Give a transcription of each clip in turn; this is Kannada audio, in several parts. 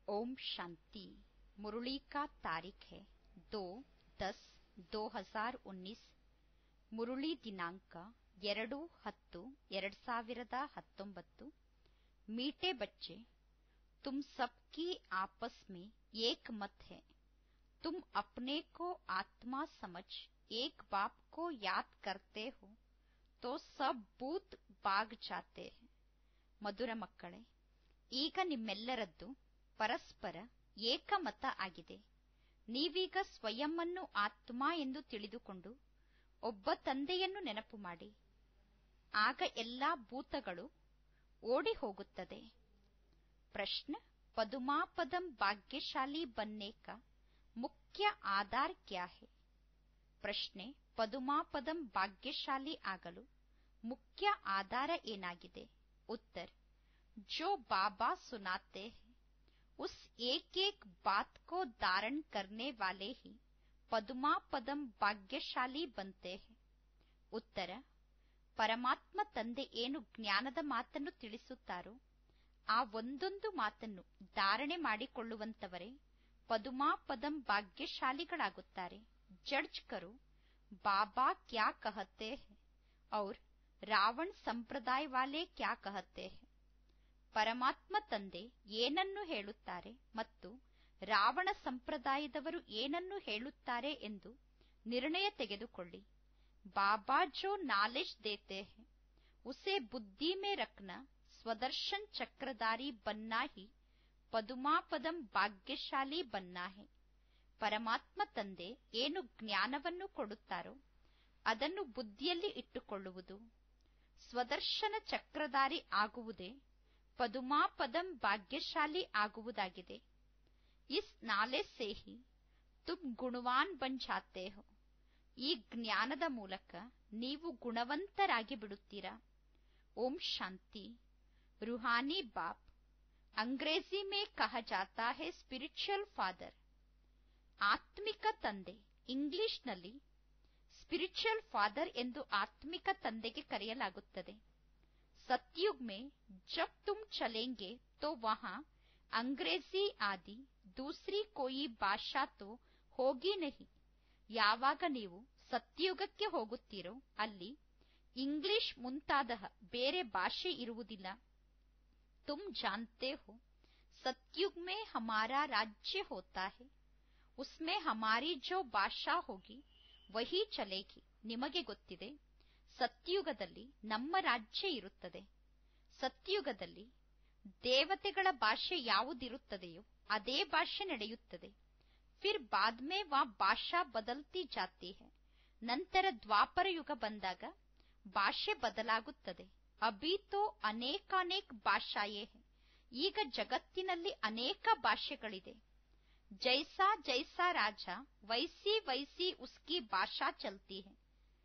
ओम शांति मुरली का तारीख है दो दस दो हजार उन्नीस ಮುರುಳಿ ದಿನಾಂಕ ಎರಡು ಹತ್ತು ಎರಡ್ ಸಾವಿರದ ಹತ್ತೊಂಬತ್ತು ಮೀಟೆ ಬಚ್ಚೆ तुम सबकी आपस में एक मत है तुम अपने को आत्मा समझ एक बाप को याद करते हो तो सब भूत भाग जाते हैं ಮಧುರ ಮಕ್ಕಳೇ ಈಗ ನಿಮ್ಮೆಲ್ಲರದ್ದು ಪರಸ್ಪರ ಏಕಮತ ಆಗಿದೆ ನೀವೀಗ ಸ್ವಯಂವನ್ನು ಆತ್ಮ ಎಂದು ತಿಳಿದುಕೊಂಡು ಒಬ್ಬ ತಂದೆಯನ್ನು ನೆನಪು ಮಾಡಿ ಆಗ ಎಲ್ಲಾ ಭೂತಗಳು ಓಡಿ ಹೋಗುತ್ತದೆ ಪ್ರಶ್ನ ಪದುಮಾಪದಂ ಭಾಗ್ಯಶಾಲಿ ಬನ್ನೆ ಕಾ ಮುಖ್ಯ ಆಧಾರ್ ಕ್ಯಾ ಹೇ ಪ್ರಶ್ನೆ ಪದುಮಾಪದಂ ಭಾಗ್ಯಶಾಲಿ ಆಗಲು ಮುಖ್ಯ ಆಧಾರ ಏನಾಗಿದೆ ಉತ್ತರ जो बाबा सुनाते हैं उस एक एक बात को धारण करने वाले ही ಪದುಮಾ ಪದಂ ಭಾಗ್ಯಶಾಲಿ ಬಂತೆ ಉತ್ತರ ಪರಮಾತ್ಮ ತಂದೆ ಏನು ಜ್ಞಾನದ ಮಾತನ್ನು ತಿಳಿಸುತ್ತಾರೋ ಆ ಒಂದೊಂದು ಮಾತನ್ನು ಧಾರಣೆ ಮಾಡಿಕೊಳ್ಳುವಂತವರೇ ಪದುಮಾ ಪದಂ ಭಾಗ್ಯಶಾಲಿಗಳಾಗುತ್ತಾರೆ ಜಡ್ಜ್ ಕರು ಬಾಬಾ ಕ್ಯಾ ಕಹತೆ ಔರ್ ರಾವಣ್ ಸಂಪ್ರದಾಯ ವಾಲೆ ಕ್ಯಾ ಕಹತೆ ಪರಮಾತ್ಮ ತಂದೆ ಏನನ್ನು ಹೇಳುತ್ತಾರೆ ಮತ್ತು ರಾವಣ ಸಂಪ್ರದಾಯದವರು ಏನನ್ನು ಹೇಳುತ್ತಾರೆ ಎಂದು ನಿರ್ಣಯ ತೆಗೆದುಕೊಳ್ಳಿ ಬಾಬಾ ಜೋ ನಾಲೆಜ್ ದೇತೆ ಹೈ ಉಸೆ ಬುದ್ಧಿ ಮೇ ರಖನ ಸ್ವದರ್ಶನ್ ಚಕ್ರಧಾರಿ ಬನ್ನಾ ಹಿ ಪದುಮಾಪದಂ ಭಾಗ್ಯಶಾಲಿ ಬನ್ನಾ ಹೈ ಪರಮಾತ್ಮ ತಂದೆ ಏನು ಜ್ಞಾನವನ್ನು ಕೊಡುತ್ತಾರೋ ಅದನ್ನು ಬುದ್ಧಿಯಲ್ಲಿ ಇಟ್ಟುಕೊಳ್ಳುವುದು ಸ್ವದರ್ಶನ ಚಕ್ರಧಾರಿ ಆಗುವುದೇ ಪದುಮಾಪದಂ ಭಾಗ್ಯಶಾಲಿ ಆಗುವುದಾಗಿದೆ ಇಸ್ ನಾಲೆ ಸೇ ಹಿ ತುಮ್ ಗುಣವಾನ್ ಬನ್ ಜಾತೆ ಹೋ ಈ ಜ್ಞಾನದ ಮೂಲಕ ನೀವು ಗುಣವಂತರಾಗಿ ಬಿಡುತ್ತೀರಾ ಓಂ ಶಾಂತಿ ರುಹಾನಿ ಬಾಪ್ ಅಂಗ್ರೇಜಿ ಮೇ ಕಹ ಜಾತಾ ಹೇ ಸ್ಪಿರಿಚುವಲ್ ಫಾದರ್ ಆತ್ಮಿಕ ತಂದೆ ಇಂಗ್ಲಿಷ್ನಲ್ಲಿ ಸ್ಪಿರಿಚುವಲ್ ಫಾದರ್ ಎಂದು ಆತ್ಮಿಕ ತಂದೆಗೆ ಕರೆಯಲಾಗುತ್ತದೆ सतयुग में जब तुम चलेंगे तो वहां अंग्रेजी आदि दूसरी कोई ಭಾಷಾ ತೋ ಹೋಗಿ ನಹಿ ಯಾವಾಗ ನೀವು ಸತ್ಯುಗಕ್ಕೆ ಹೋಗುತ್ತೀರೋ ಅಲ್ಲಿ ಇಂಗ್ಲಿಷ್ ಮುಂತಾದ ಬೇರೆ ಭಾಷೆ ಇರುವುದಿಲ್ಲ ತುಮ್ ಜಾನ್ತೆ ಹೋ ಸತ್ಯುಗ್ ಮೇ ಹಮಾರಾ ರಾಜ್ಯ ಹೋತಾ ಹೇ ಉಸ್ಮೆ ಹಮಾರಿ ಜೋ ಭಾಷಾ ಹೋಗಿ ವಹಿ ಚಲೇಗಿ ನಿಮಗೆ ಗೊತ್ತಿದೆ ಸತ್ಯುಗದಲ್ಲಿ ನಮ್ಮ ರಾಜ್ಯ ಇರುತ್ತದೆ ಸತ್ಯುಗದಲ್ಲಿ ದೇವತೆಗಳ ಭಾಷೆ ಯಾವುದಿರುತ್ತದೆಯೋ ಅದೇ ಭಾಷೆ ನಡೆಯುತ್ತದೆ ಫಿರ್ ಬಾದ್ ಮೇ ವಾ ಭಾಷಾ ಬದಲ್ತಿ ಜಾತಿ ಹೈ ನಂತರ ದ್ವಾಪರ ಯುಗ ಬಂದಾಗ ಭಾಷೆ ಬದಲಾಗುತ್ತದೆ ಅಭಿ ತೋ ಅನೇಕಾನೇಕ ಭಾಷಾಯೇ ಹೈ ಈಗ ಜಗತ್ತಿನಲ್ಲಿ ಅನೇಕ ಭಾಷೆಗಳಿದೆ ಜೈಸಾ ಜೈಸಾ ರಾಜ ವೈಸಿ ವೈಸಿ ಉಸ್ಕಿ ಭಾಷಾ ಚಲ್ತಿ ಹೈ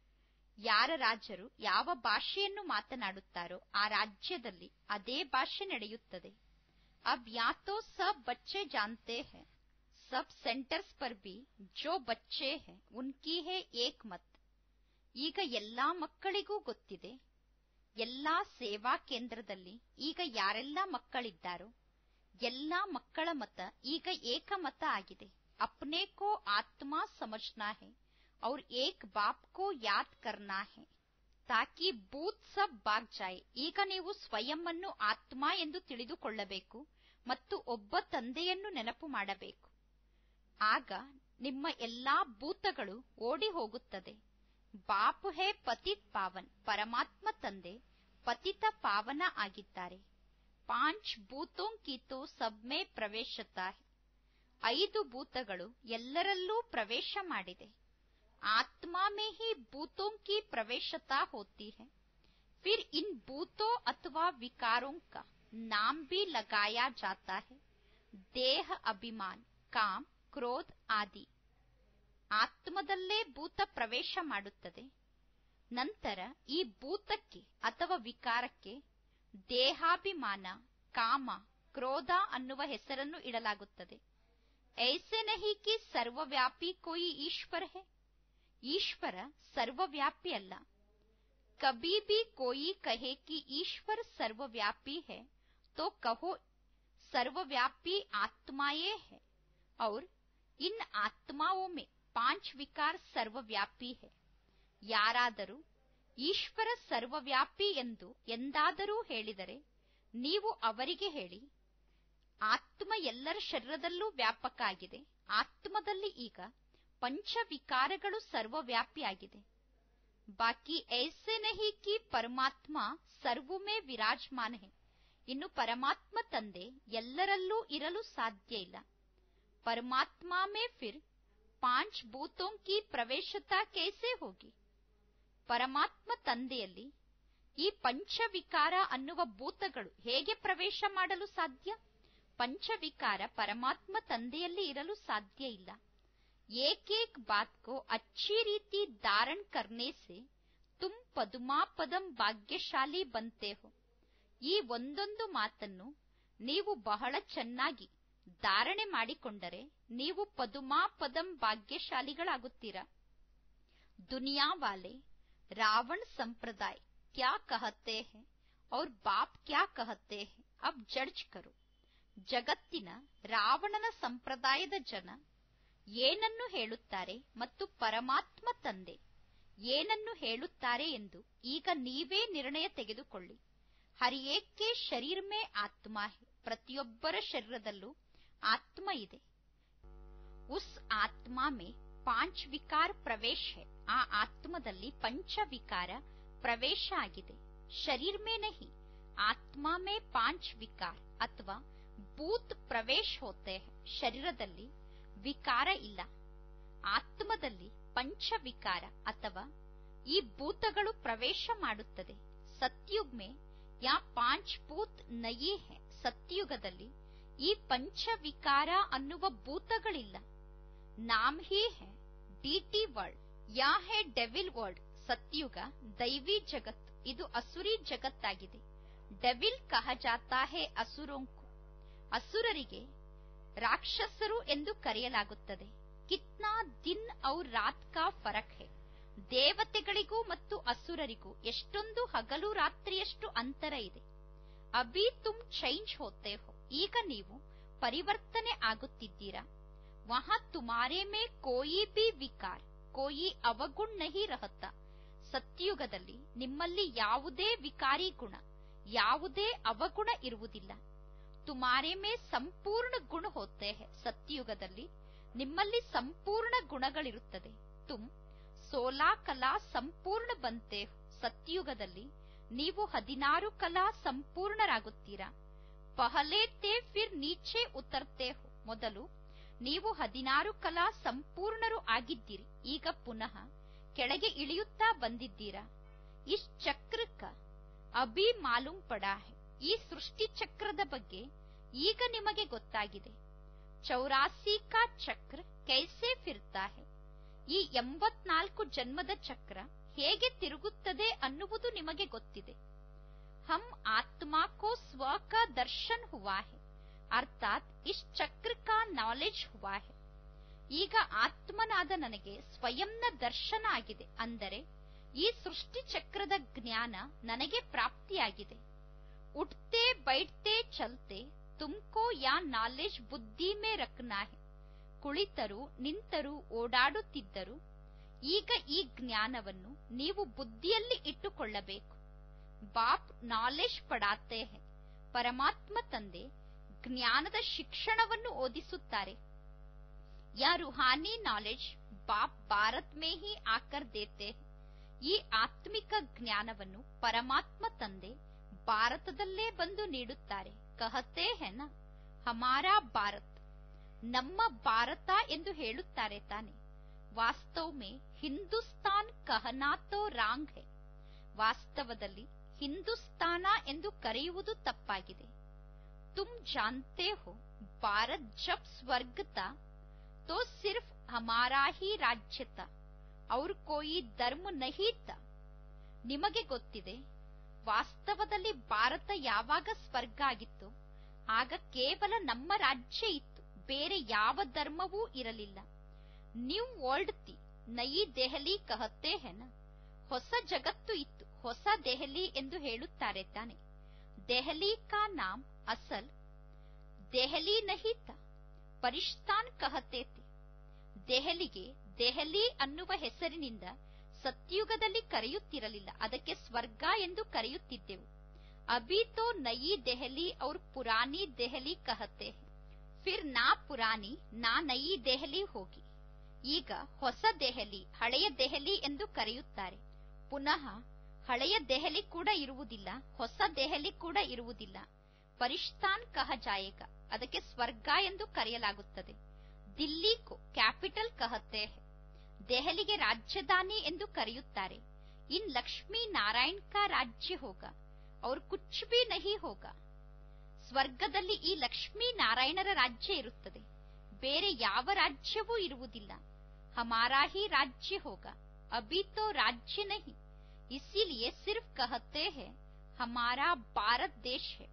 ಯಾರ ರಾಜರು ಯಾವ ಭಾಷೆಯನ್ನು ಮಾತನಾಡುತ್ತಾರೋ ಆ ರಾಜ್ಯದಲ್ಲಿ ಅದೇ ಭಾಷೆ ನಡೆಯುತ್ತದೆ ಅಬ್ ಯಾತೋ ಸಬ್ ಬಚ್ಚೆ ಜಾನ್ತೆ ಹೈ ಸಬ್ ಸೆಂಟರ್ಸ್ ಪರ್ ಬಿ ಜೋ ಬಚ್ಚೆ ಹೈ ಉನ್ಕಿ ಹೇ ಏಕ್ ಮತ್ ಈಗ ಎಲ್ಲಾ ಮಕ್ಕಳಿಗೂ ಗೊತ್ತಿದೆ ಎಲ್ಲಾ ಸೇವಾ ಕೇಂದ್ರದಲ್ಲಿ ಈಗ ಯಾರೆಲ್ಲ ಮಕ್ಕಳಿದ್ದಾರೋ ಎಲ್ಲಾ ಮಕ್ಕಳ ಮತ ಈಗ ಏಕಮತ ಆಗಿದೆ ಅಪ್ನೆ ಕೋ ಆತ್ಮ ಸಮಜ್ನಾ ಹೈ और एक बाप को याद करना है ತಾಕಿ ಬೂತ್ ಸಬ್ ಬಾಗ್ ಜಾಯ್ ಈಗ ನೀವು ಸ್ವಯಂವನ್ನು ಆತ್ಮ ಎಂದು ತಿಳಿದುಕೊಳ್ಳಬೇಕು ಮತ್ತು ಒಬ್ಬ ತಂದೆಯನ್ನು ನೆನಪು ಮಾಡಬೇಕು ಆಗ ನಿಮ್ಮ ಎಲ್ಲಾ ಭೂತಗಳು ಓಡಿ ಹೋಗುತ್ತದೆ ಬಾಪು ಹೇ ಪತಿತ್ ಪಾವನ್ ಪರಮಾತ್ಮ ತಂದೆ ಪತಿತ ಪಾವನ ಆಗಿದ್ದಾರೆ ಪಾಂಚ್ ಭೂತೋಂ ಕೀತೋ ಸಬ್ಮೇ ಪ್ರವೇಶತಾ ಐದು ಭೂತಗಳು ಎಲ್ಲರಲ್ಲೂ ಪ್ರವೇಶ ಮಾಡಿದೆ आत्मा में ही भूतों की प्रवेशता होती है फिर इन भूतों अथवा विकारों का नाम भी लगाया जाता है देह अभिमान काम क्रोध आदि ಆತ್ಮದಲ್ಲೇ ಭೂತ ಪ್ರವೇಶ ಮಾಡುತ್ತದೆ ನಂತರ ಈ ಭೂತಕ್ಕೆ ಅಥವಾ ವಿಕಾರಕ್ಕೆ ದೇಹಾಭಿಮಾನ ಕಾಮ ಕ್ರೋಧ ಅನ್ನುವ ಹೆಸರನ್ನು ಇಡಲಾಗುತ್ತದೆ ಐಸೆ ನಹಿ ಕಿ ಸರ್ವವ್ಯಾಪಿ ಕೋಯಿ ಈಶ್ವರ ಹೇ ಈಶ್ವರ ಸರ್ವವ್ಯಾಪಿ ಅಲ್ಲ ಕಬಿ ಬಿ ಕೋಯಿ ಕಹೆ ಕಿ ಈಶ್ವರ ಸರ್ವವ್ಯಾಪಿ ಹೈ ತೋ ಕಹೋ सर्वव्यापी आत्माएं है और इन आत्माओं में पांच विकार सर्वव्यापी है ಯಾರಾದರೂ ಈಶ್ವರ ಸರ್ವವ್ಯಾಪಿ ಎಂದು ಎಂದಾದರೂ ಹೇಳಿದರೆ ನೀವು ಅವರಿಗೆ ಹೇಳಿ ಆತ್ಮ ಎಲ್ಲರ ಶರೀರದಲ್ಲೂ ವ್ಯಾಪಕ ಆಗಿದೆ ಆತ್ಮದಲ್ಲಿ ಈಗ ಪಂಚವಿಕಾರಗಳು ಸರ್ವವ್ಯಾಪಿಯಾಗಿದೆ ಬಾಕಿ ಐಸೆ ನಹಿ ಕಿ ಪರಮಾತ್ಮ ಸರ್ವಮೇ ವಿರಾಜಮಾನ ಹೇ ಇನ್ನು ಪರಮಾತ್ಮ ತಂದೆ ಎಲ್ಲರಲ್ಲೂ ಇರಲು ಸಾಧ್ಯ ಇಲ್ಲ ಪರಮಾತ್ಮ ಮೇ ಫಿರ್ ಪಾಂಚ್ ಭೂತೋಂ ಕಿ ಪ್ರವೇಶತಾ ಕೈಸೆ ಹೋಗಿ ಪರಮಾತ್ಮ ತಂದೆಯಲ್ಲಿ ಈ ಪಂಚವಿಕಾರ ಅನ್ನುವ ಭೂತಗಳು ಹೇಗೆ ಪ್ರವೇಶ ಮಾಡಲು ಸಾಧ್ಯ ಪಂಚವಿಕಾರ ಪರಮಾತ್ಮ ತಂದೆಯಲ್ಲಿ ಇರಲು ಸಾಧ್ಯ ಇಲ್ಲ ಏಕೇಕ್ ಬಾತ್ ಕೋ ಅಚ್ಚಿ ರೀತಿ ಧಾರಣ್ ಕರ್ನೆ ಸೆ ತುಮ್ ಪದುಮಾಪದಂ ಭಾಗ್ಯಶಾಲಿ ಬಂತೆ ಹೋ ಈ ಒಂದೊಂದು ಮಾತನ್ನು ನೀವು ಬಹಳ ಚೆನ್ನಾಗಿ ಧಾರಣೆ ಮಾಡಿಕೊಂಡರೆ ನೀವು ಪದುಮಾಪದಂ ಭಾಗ್ಯಶಾಲಿಗಳಾಗುತ್ತೀರಾ दुनिया वाले रावण संप्रदाय क्या कहते हैं और बाप क्या कहते हैं अब जಡ್ಜ್ करो ಜಗತ್ತಿನ ರಾವಣನ ಸಂಪ್ರದಾಯದ ಜನ ಏನನ್ನು ಹೇಳುತ್ತಾರೆ ಮತ್ತು ಪರಮಾತ್ಮ ತಂದೆ ಏನನ್ನು ಹೇಳುತ್ತಾರೆ ಎಂದು ಈಗ ನೀವೇ ನಿರ್ಣಯ ತೆಗೆದುಕೊಳ್ಳಿ ಹರಿಯೇಕೆ ಶರೀರ ಮೇ ಆತ್ಮ ಹೇ ಪ್ರತಿಯೊಬ್ಬರ ಶರೀರದಲ್ಲೂ ಆತ್ಮ ಇದೆ ಉಸ್ ಆತ್ಮ ಮೇ ಪಾಂಚ್ ವಿಕಾರ ಪ್ರವೇಶ ಹೇ ಆ ಆತ್ಮದಲ್ಲಿ ಪಂಚವಿಕಾರ ಪ್ರವೇಶ ಆಗಿದೆ ಶರೀರ ಮೇ ನಹಿ ಆತ್ಮ ಮೇ ಪಾಂಚ್ ವಿಕಾರ ಅಥವಾ ಭೂತ್ ಪ್ರವೇಶ ಹೋತೆ ಶರೀರದಲ್ಲಿ ವಿಕಾರ ಇಲ್ಲ ಆತ್ಮದಲ್ಲಿ ಪಂಚವಿಕಾರ ಅಥವಾ ಈ ಭೂತಗಳು ಪ್ರವೇಶ ಮಾಡುತ್ತದೆ ಸತ್ಯುಗ್ ಮೇ ಯಾ ಪಾಂಚ್ ಭೂತ್ ನಯಿ ಹೇ ಸತ್ಯುಗದಲ್ಲಿ ಈ ಪಂಚವಿಕಾರ ಅನ್ನುವ ಭೂತಗಳಿಲ್ಲ ನಾಮ್ ಹಿ ಹೇ ಡಿಟಿ ವರ್ಲ್ಡ್ ಯಾ ಹೇ ಡೆವಿಲ್ ವರ್ಲ್ಡ್ ಸತ್ಯುಗ ದೈವಿ ಜಗತ್ ಇದು ಅಸುರಿ ಜಗತ್ತಾಗಿದೆ ಡೆವಿಲ್ ಕಹ ಜಾತಾ ಹೇ ಅಸುರೋಂಕು ಅಸುರರಿಗೆ ರಾಕ್ಷಸರು ಎಂದು ಕರೆಯಲಾಗುತ್ತದೆ ಕಿತ್ನಾ ದಿನ್ ಔರ್ ರಾತ್ ಕಾ ಫರಕ್ ಹೇ ದೇವತೆಗಳಿಗೂ ಮತ್ತು ಅಸುರರಿಗೂ ಎಷ್ಟೊಂದು ಹಗಲು ರಾತ್ರಿಯಷ್ಟು ಅಂತರ ಇದೆ ಅಭಿ ತುಮ್ ಚೇಂಜ್ ಹೋತೆ ಹೋ ಈಗ ನೀವು ಪರಿವರ್ತನೆ ಆಗುತ್ತಿದ್ದೀರಾ ವಹಾ ತುಮಾರೆ ಮೇ ಕೋಯಿ ಬಿ ವಿಕಾರ್ ಕೋಯಿ ಅವಗುಣ್ ನಹಿ ರಹತ ಸತ್ಯುಗದಲ್ಲಿ ನಿಮ್ಮಲ್ಲಿ ಯಾವುದೇ ವಿಕಾರಿ ಗುಣ ಯಾವುದೇ ಅವಗುಣ ಇರುವುದಿಲ್ಲ ತುಮಾರೆ ಮೇ ಸಂಪೂರ್ಣ ಗುಣ ಹೋತೆ ಹೇ ಸತ್ಯುಗದಲ್ಲಿ ನಿಮ್ಮಲ್ಲಿ ಸಂಪೂರ್ಣ ಗುಣಗಳಿರುತ್ತದೆ ತುಮ್ ಸೋಲಾ ಕಲಾ ಸಂಪೂರ್ಣ ಬಂತೆ ಸತ್ಯುಗದಲ್ಲಿ ನೀವು ಹದಿನಾರು ಕಲಾ ಸಂಪೂರ್ಣರಾಗುತ್ತೀರಾ ಪಹಲೆ ತೇ ಫಿರ್ ನೀಚೆ ಉತರ್ತೆ ಹೋ ಮೊದಲು ನೀವು ಹದಿನಾರು ಕಲಾ ಸಂಪೂರ್ಣರು ಆಗಿದ್ದೀರಿ ಈಗ ಪುನಃ ಕೆಳಗೆ ಇಳಿಯುತ್ತಾ ಬಂದಿದ್ದೀರಾ ಇಸ್ ಚಕ್ರಕ್ಕ ಅಭಿ ಮಾಲೂಮ್ ಪಡಾ ಹೇ ಈ ಸೃಷ್ಟಿ ಚಕ್ರದ ಬಗ್ಗೆ ಈಗ ನಿಮಗೆ ಗೊತ್ತಾಗಿದೆ ಚೌರಾಸಿ ಕಾ ಚಕ್ರ ಕೈಸೆ ಫಿರ್ತಾ ಹೇ ಈ ಎಂಬತ್ನಾಲ್ಕು ಜನ್ಮದ ಚಕ್ರ ಹೇಗೆ ತಿರುಗುತ್ತದೆ ಅನ್ನುವುದು ನಿಮಗೆ ಗೊತ್ತಿದೆ ಹಮ್ ಆತ್ಮ ಕೋ ಸ್ವ ಕಾ ದರ್ಶನ್ ಹುವಾ ಹೇ ಅರ್ಥಾತ್ ಇಸ್ ಚಕ್ರ ಕಾ ನಾಲೆಜ್ ಹುವಾ ಹೇ ಈಗ ಆತ್ಮನಾದ ನನಗೆ ಸ್ವಯಂನ ದರ್ಶನ ಆಗಿದೆ ಅಂದರೆ ಈ ಸೃಷ್ಟಿ ಚಕ್ರದ ಜ್ಞಾನ ನನಗೆ ಪ್ರಾಪ್ತಿಯಾಗಿದೆ ಉಠ್ತೆ ಬೈಠ್ತೆ ಚಲ್ತೆ ತುಮ್ಕೋ ಯಾ ನಾಲೆಜ್ ಬುದ್ಧಿ ಮೇ ರಕ್ನಾ ಹೇ ಕುಳಿತರು ನಿಂತರು ಓಡಾಡುತ್ತಿದ್ದರು ಈಗ ಈ ಜ್ಞಾನವನ್ನು ನೀವು ಬುದ್ಧಿಯಲ್ಲಿ ಇಟ್ಟುಕೊಳ್ಳಬೇಕು ಬಾಪ್ ನಾಲೆಜ್ ಪಡಾತೆ ಹೇ ಪರಮಾತ್ಮ ತಂದೆ ಜ್ಞಾನದ ಶಿಕ್ಷಣವನ್ನು ಓದಿಸುತ್ತಾರೆ ಯಾ ರುಹಾನಿ ನಾಲೆಜ್ ಬಾಪ್ ಭಾರತ್ ಮೇ ಹಿ ಆಕರ್ ದೇತೆ ಈ ಆತ್ಮಿಕ ಜ್ಞಾನವನ್ನು ಪರಮಾತ್ಮ ತಂದೆ ಭಾರತದಲ್ಲೇ ಬಂದು ನೀಡುತ್ತಾರೆ ಕಹತೆ ಹೆನ ಹಮಾರಾ ಭಾರತ್ ನಮ್ಮ ಭಾರತ ಎಂದು ಹೇಳುತ್ತಾರೆ ತಾನೆ ವಾಸ್ತವ ಮೇ ಹಿಂದೂಸ್ತಾನ್ ಕಹನಾತೋ ರಾಂಗ್ ಹೇ ವಾಸ್ತವದಲ್ಲಿ ಹಿಂದೂಸ್ತಾನ ಎಂದು ಕರೆಯುವುದು ತಪ್ಪಾಗಿದೆ ತುಮ್ ಜಾನ್ತೆ ಹೋ ಭಾರತ್ ಜಬ್ ಸ್ವರ್ಗತಾ तो सिर्फ हमारा ही राज्य था और कोई ಧರ್ಮ ನಹಿ ತಾ ನಿಮಗೆ ಗೊತ್ತಿದೆ ವಾಸ್ತವದಲ್ಲಿ ಭಾರತ ಯಾವಾಗ ಸ್ವರ್ಗ ಆಗಿತ್ತು ಆಗ ಕೇವಲ ನಮ್ಮ ರಾಜ್ಯ ಇತ್ತು ಬೇರೆ ಯಾವ ಧರ್ಮವೂ ಇರಲಿಲ್ಲ ನ್ಯೂ ವರ್ಲ್ಡ್ ತಿ ನಯಿ ದೆಹಲಿ ಕಹತೆ ಹೆನ ಹೊಸ ಜಗತ್ತು ಇತ್ತು ಹೊಸ ದೆಹಲಿ ಎಂದು ಹೇಳುತ್ತಾರೆ ತಾನೆ ದೆಹಲಿ ಕಾ ನಾಮ್ ಅಸಲ್ ದೆಹಲಿ ನಹಿತ ಪರಿಷ್ಠಾನ್ ಕಹತೇತೆ ದೆಹಲಿಗೆ ದೆಹಲಿ ಅನ್ನುವ ಹೆಸರಿನಿಂದ ಸತ್ಯುಗದಲ್ಲಿ ಕರೆಯುತ್ತಿರಲಿಲ್ಲ ಅದಕ್ಕೆ ಸ್ವರ್ಗ ಎಂದು ಕರೆಯುತ್ತಿದ್ದೆವು ಅಭಿ ತೋ ನಯಿ ದೆಹಲಿ ಔರ್ ಪುರಾನಿ ದೆಹಲಿ ಕಹತೆ ಫಿರ್ ನಾ ಪುರಾನಿ ನಾ ನಯಿ ದೆಹಲಿ ಹೋಗಿ ಈಗ ಹೊಸ ದೆಹಲಿ ಹಳೆಯ ದೆಹಲಿ ಎಂದು ಕರೆಯುತ್ತಾರೆ ಪುನಃ ಹಳೆಯ ದೆಹಲಿ ಕೂಡ ಇರುವುದಿಲ್ಲ ಹೊಸ ದೆಹಲಿ ಕೂಡ ಇರುವುದಿಲ್ಲ ಪರಿಷ್ಠಾನ್ ಕಹ ಜಾಯೇಗ ಅದಕ್ಕೆ ಸ್ವರ್ಗ ಎಂದು ಕರೆಯಲಾಗುತ್ತದೆ ದಿಲ್ಲಿ ಕೋ ಕ್ಯಾಪಿಟಲ್ ಕಹತೆ ದೆಹಲಿಗೆ ರಾಜಧಾನಿ ಎಂದು ಕರೆಯುತ್ತಾರೆ ಇನ್ ಲಕ್ಷ್ಮೀ ನಾರಾಯಣ್ ಕಾ ರಾಜ್ಯ ಹೋಗ ಅವ್ರ ಕುಚ್ ಬಿ ನಹಿ ಹೋಗ ಸ್ವರ್ಗದಲ್ಲಿ ಈ ಲಕ್ಷ್ಮೀ ನಾರಾಯಣರ ರಾಜ್ಯ ಇರುತ್ತದೆ ಬೇರೆ ಯಾವ ರಾಜ್ಯವೂ ಇರುವುದಿಲ್ಲ ಹಮಾರಾ ಹಿ ರಾಜ್ಯ ಹೋಗ ಅಭಿ ತೋ ರಾಜ್ಯ ನಹಿ ಇಸಿಲಿಯೇ ಸಿರ್ಫ್ ಕಹತೆ ಹೇ ಹಮಾರಾ ಭಾರತ್ ದೇಶ ಹೇ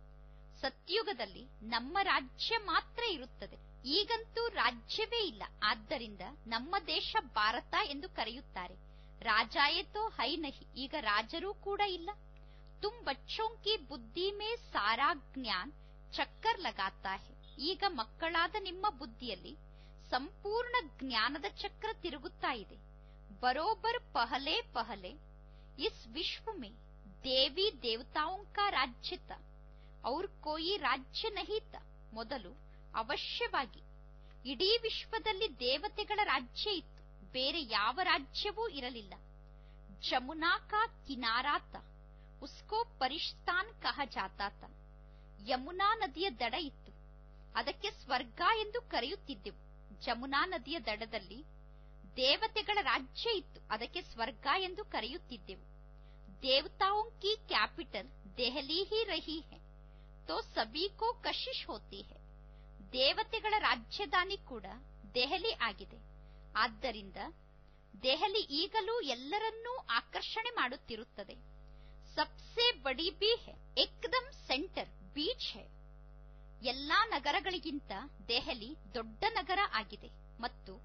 ಸತ್ಯುಗದಲ್ಲಿ ನಮ್ಮ ರಾಜ್ಯ ಮಾತ್ರ ಇರುತ್ತದೆ ಈಗಂತೂ ರಾಜ್ಯವೇ ಇಲ್ಲ ಆದ್ದರಿಂದ ನಮ್ಮ ದೇಶ ಭಾರತ ಎಂದು ಕರೆಯುತ್ತಾರೆ ರಾಜಾಯೇತೋ ಹೈ ನಹಿ ಈಗ ರಾಜರೂ ಕೂಡ ಇಲ್ಲ ತುಮ್ ಬಚ್ಚೋಂ ಕಿ ಬುದ್ಧಿ ಮೇ ಸಾರಾ ಜ್ಞಾನ್ ಚಕ್ಕರ್ ಲಗಾತಾ ಹೇ ಈಗ ಮಕ್ಕಳಾದ ನಿಮ್ಮ ಬುದ್ಧಿಯಲ್ಲಿ ಸಂಪೂರ್ಣ ಜ್ಞಾನದ ಚಕ್ರ ತಿರುಗುತ್ತಾ ಇದೆ ಬರೋಬರ್ ಪಹಲೆ ಪಹಲೆ ಇಸ್ ವಿಶ್ವ ಮೇ ದೇವಿ ದೇವತಾओं का राज्य था और कोई ರಾಜ್ಯ ನಹಿತ ಮೊದಲು ಅವಶ್ಯವಾಗಿ ಇಡೀ ವಿಶ್ವದಲ್ಲಿ ದೇವತೆಗಳ ರಾಜ್ಯ ಇತ್ತು ಬೇರೆ ಯಾವ ರಾಜ್ಯವೂ ಇರಲಿಲ್ಲ ಜಮುನಾ ಕಾ ಕಿನಾರಾತ ಉಸ್ಕೋ ಪರಿಷ್ಠಾನ್ ಕಹ ಜಾತಾತ ಯಮುನಾ ನದಿಯ ದಡ ಇತ್ತು ಅದಕ್ಕೆ ಸ್ವರ್ಗ ಎಂದು ಕರೆಯುತ್ತಿದ್ದೆವು ಜಮುನಾ ನದಿಯ ದಡದಲ್ಲಿ ದೇವತೆಗಳ ರಾಜ್ಯ ಇತ್ತು ಅದಕ್ಕೆ ಸ್ವರ್ಗ ಎಂದು ಕರೆಯುತ್ತಿದ್ದೆವು ದೇವತಾओं की ಕ್ಯಾಪಿಟಲ್ ದೆಹಲಿ ಹಿ ರಹಿ ಹೈ ತೋ ಸಭಿ ಕೋ ಕಶಿಶ್ ಹೋತಿ ಹೈ ದೇವತೆಗಳ ರಾಜಧಾನಿ ಕೂಡ ದೆಹಲಿ ಆಗಿದೆ ಆದ್ದರಿಂದ ದೆಹಲಿ ಈಗಲೂ ಎಲ್ಲರನ್ನೂ ಆಕರ್ಷಣೆ ಮಾಡುತ್ತಿರುತ್ತದೆ ಸಬ್ಸೆ ಬಡಿ ಬಿ ಹೈ ಏಕ್ದಮ್ ಸೆಂಟರ್ ಬೀಚ್ ಹೈ ಎಲ್ಲಾ ನಗರಗಳಿಗಿಂತ ದೆಹಲಿ ದೊಡ್ಡ ನಗರ ಆಗಿದೆ ಮತ್ತು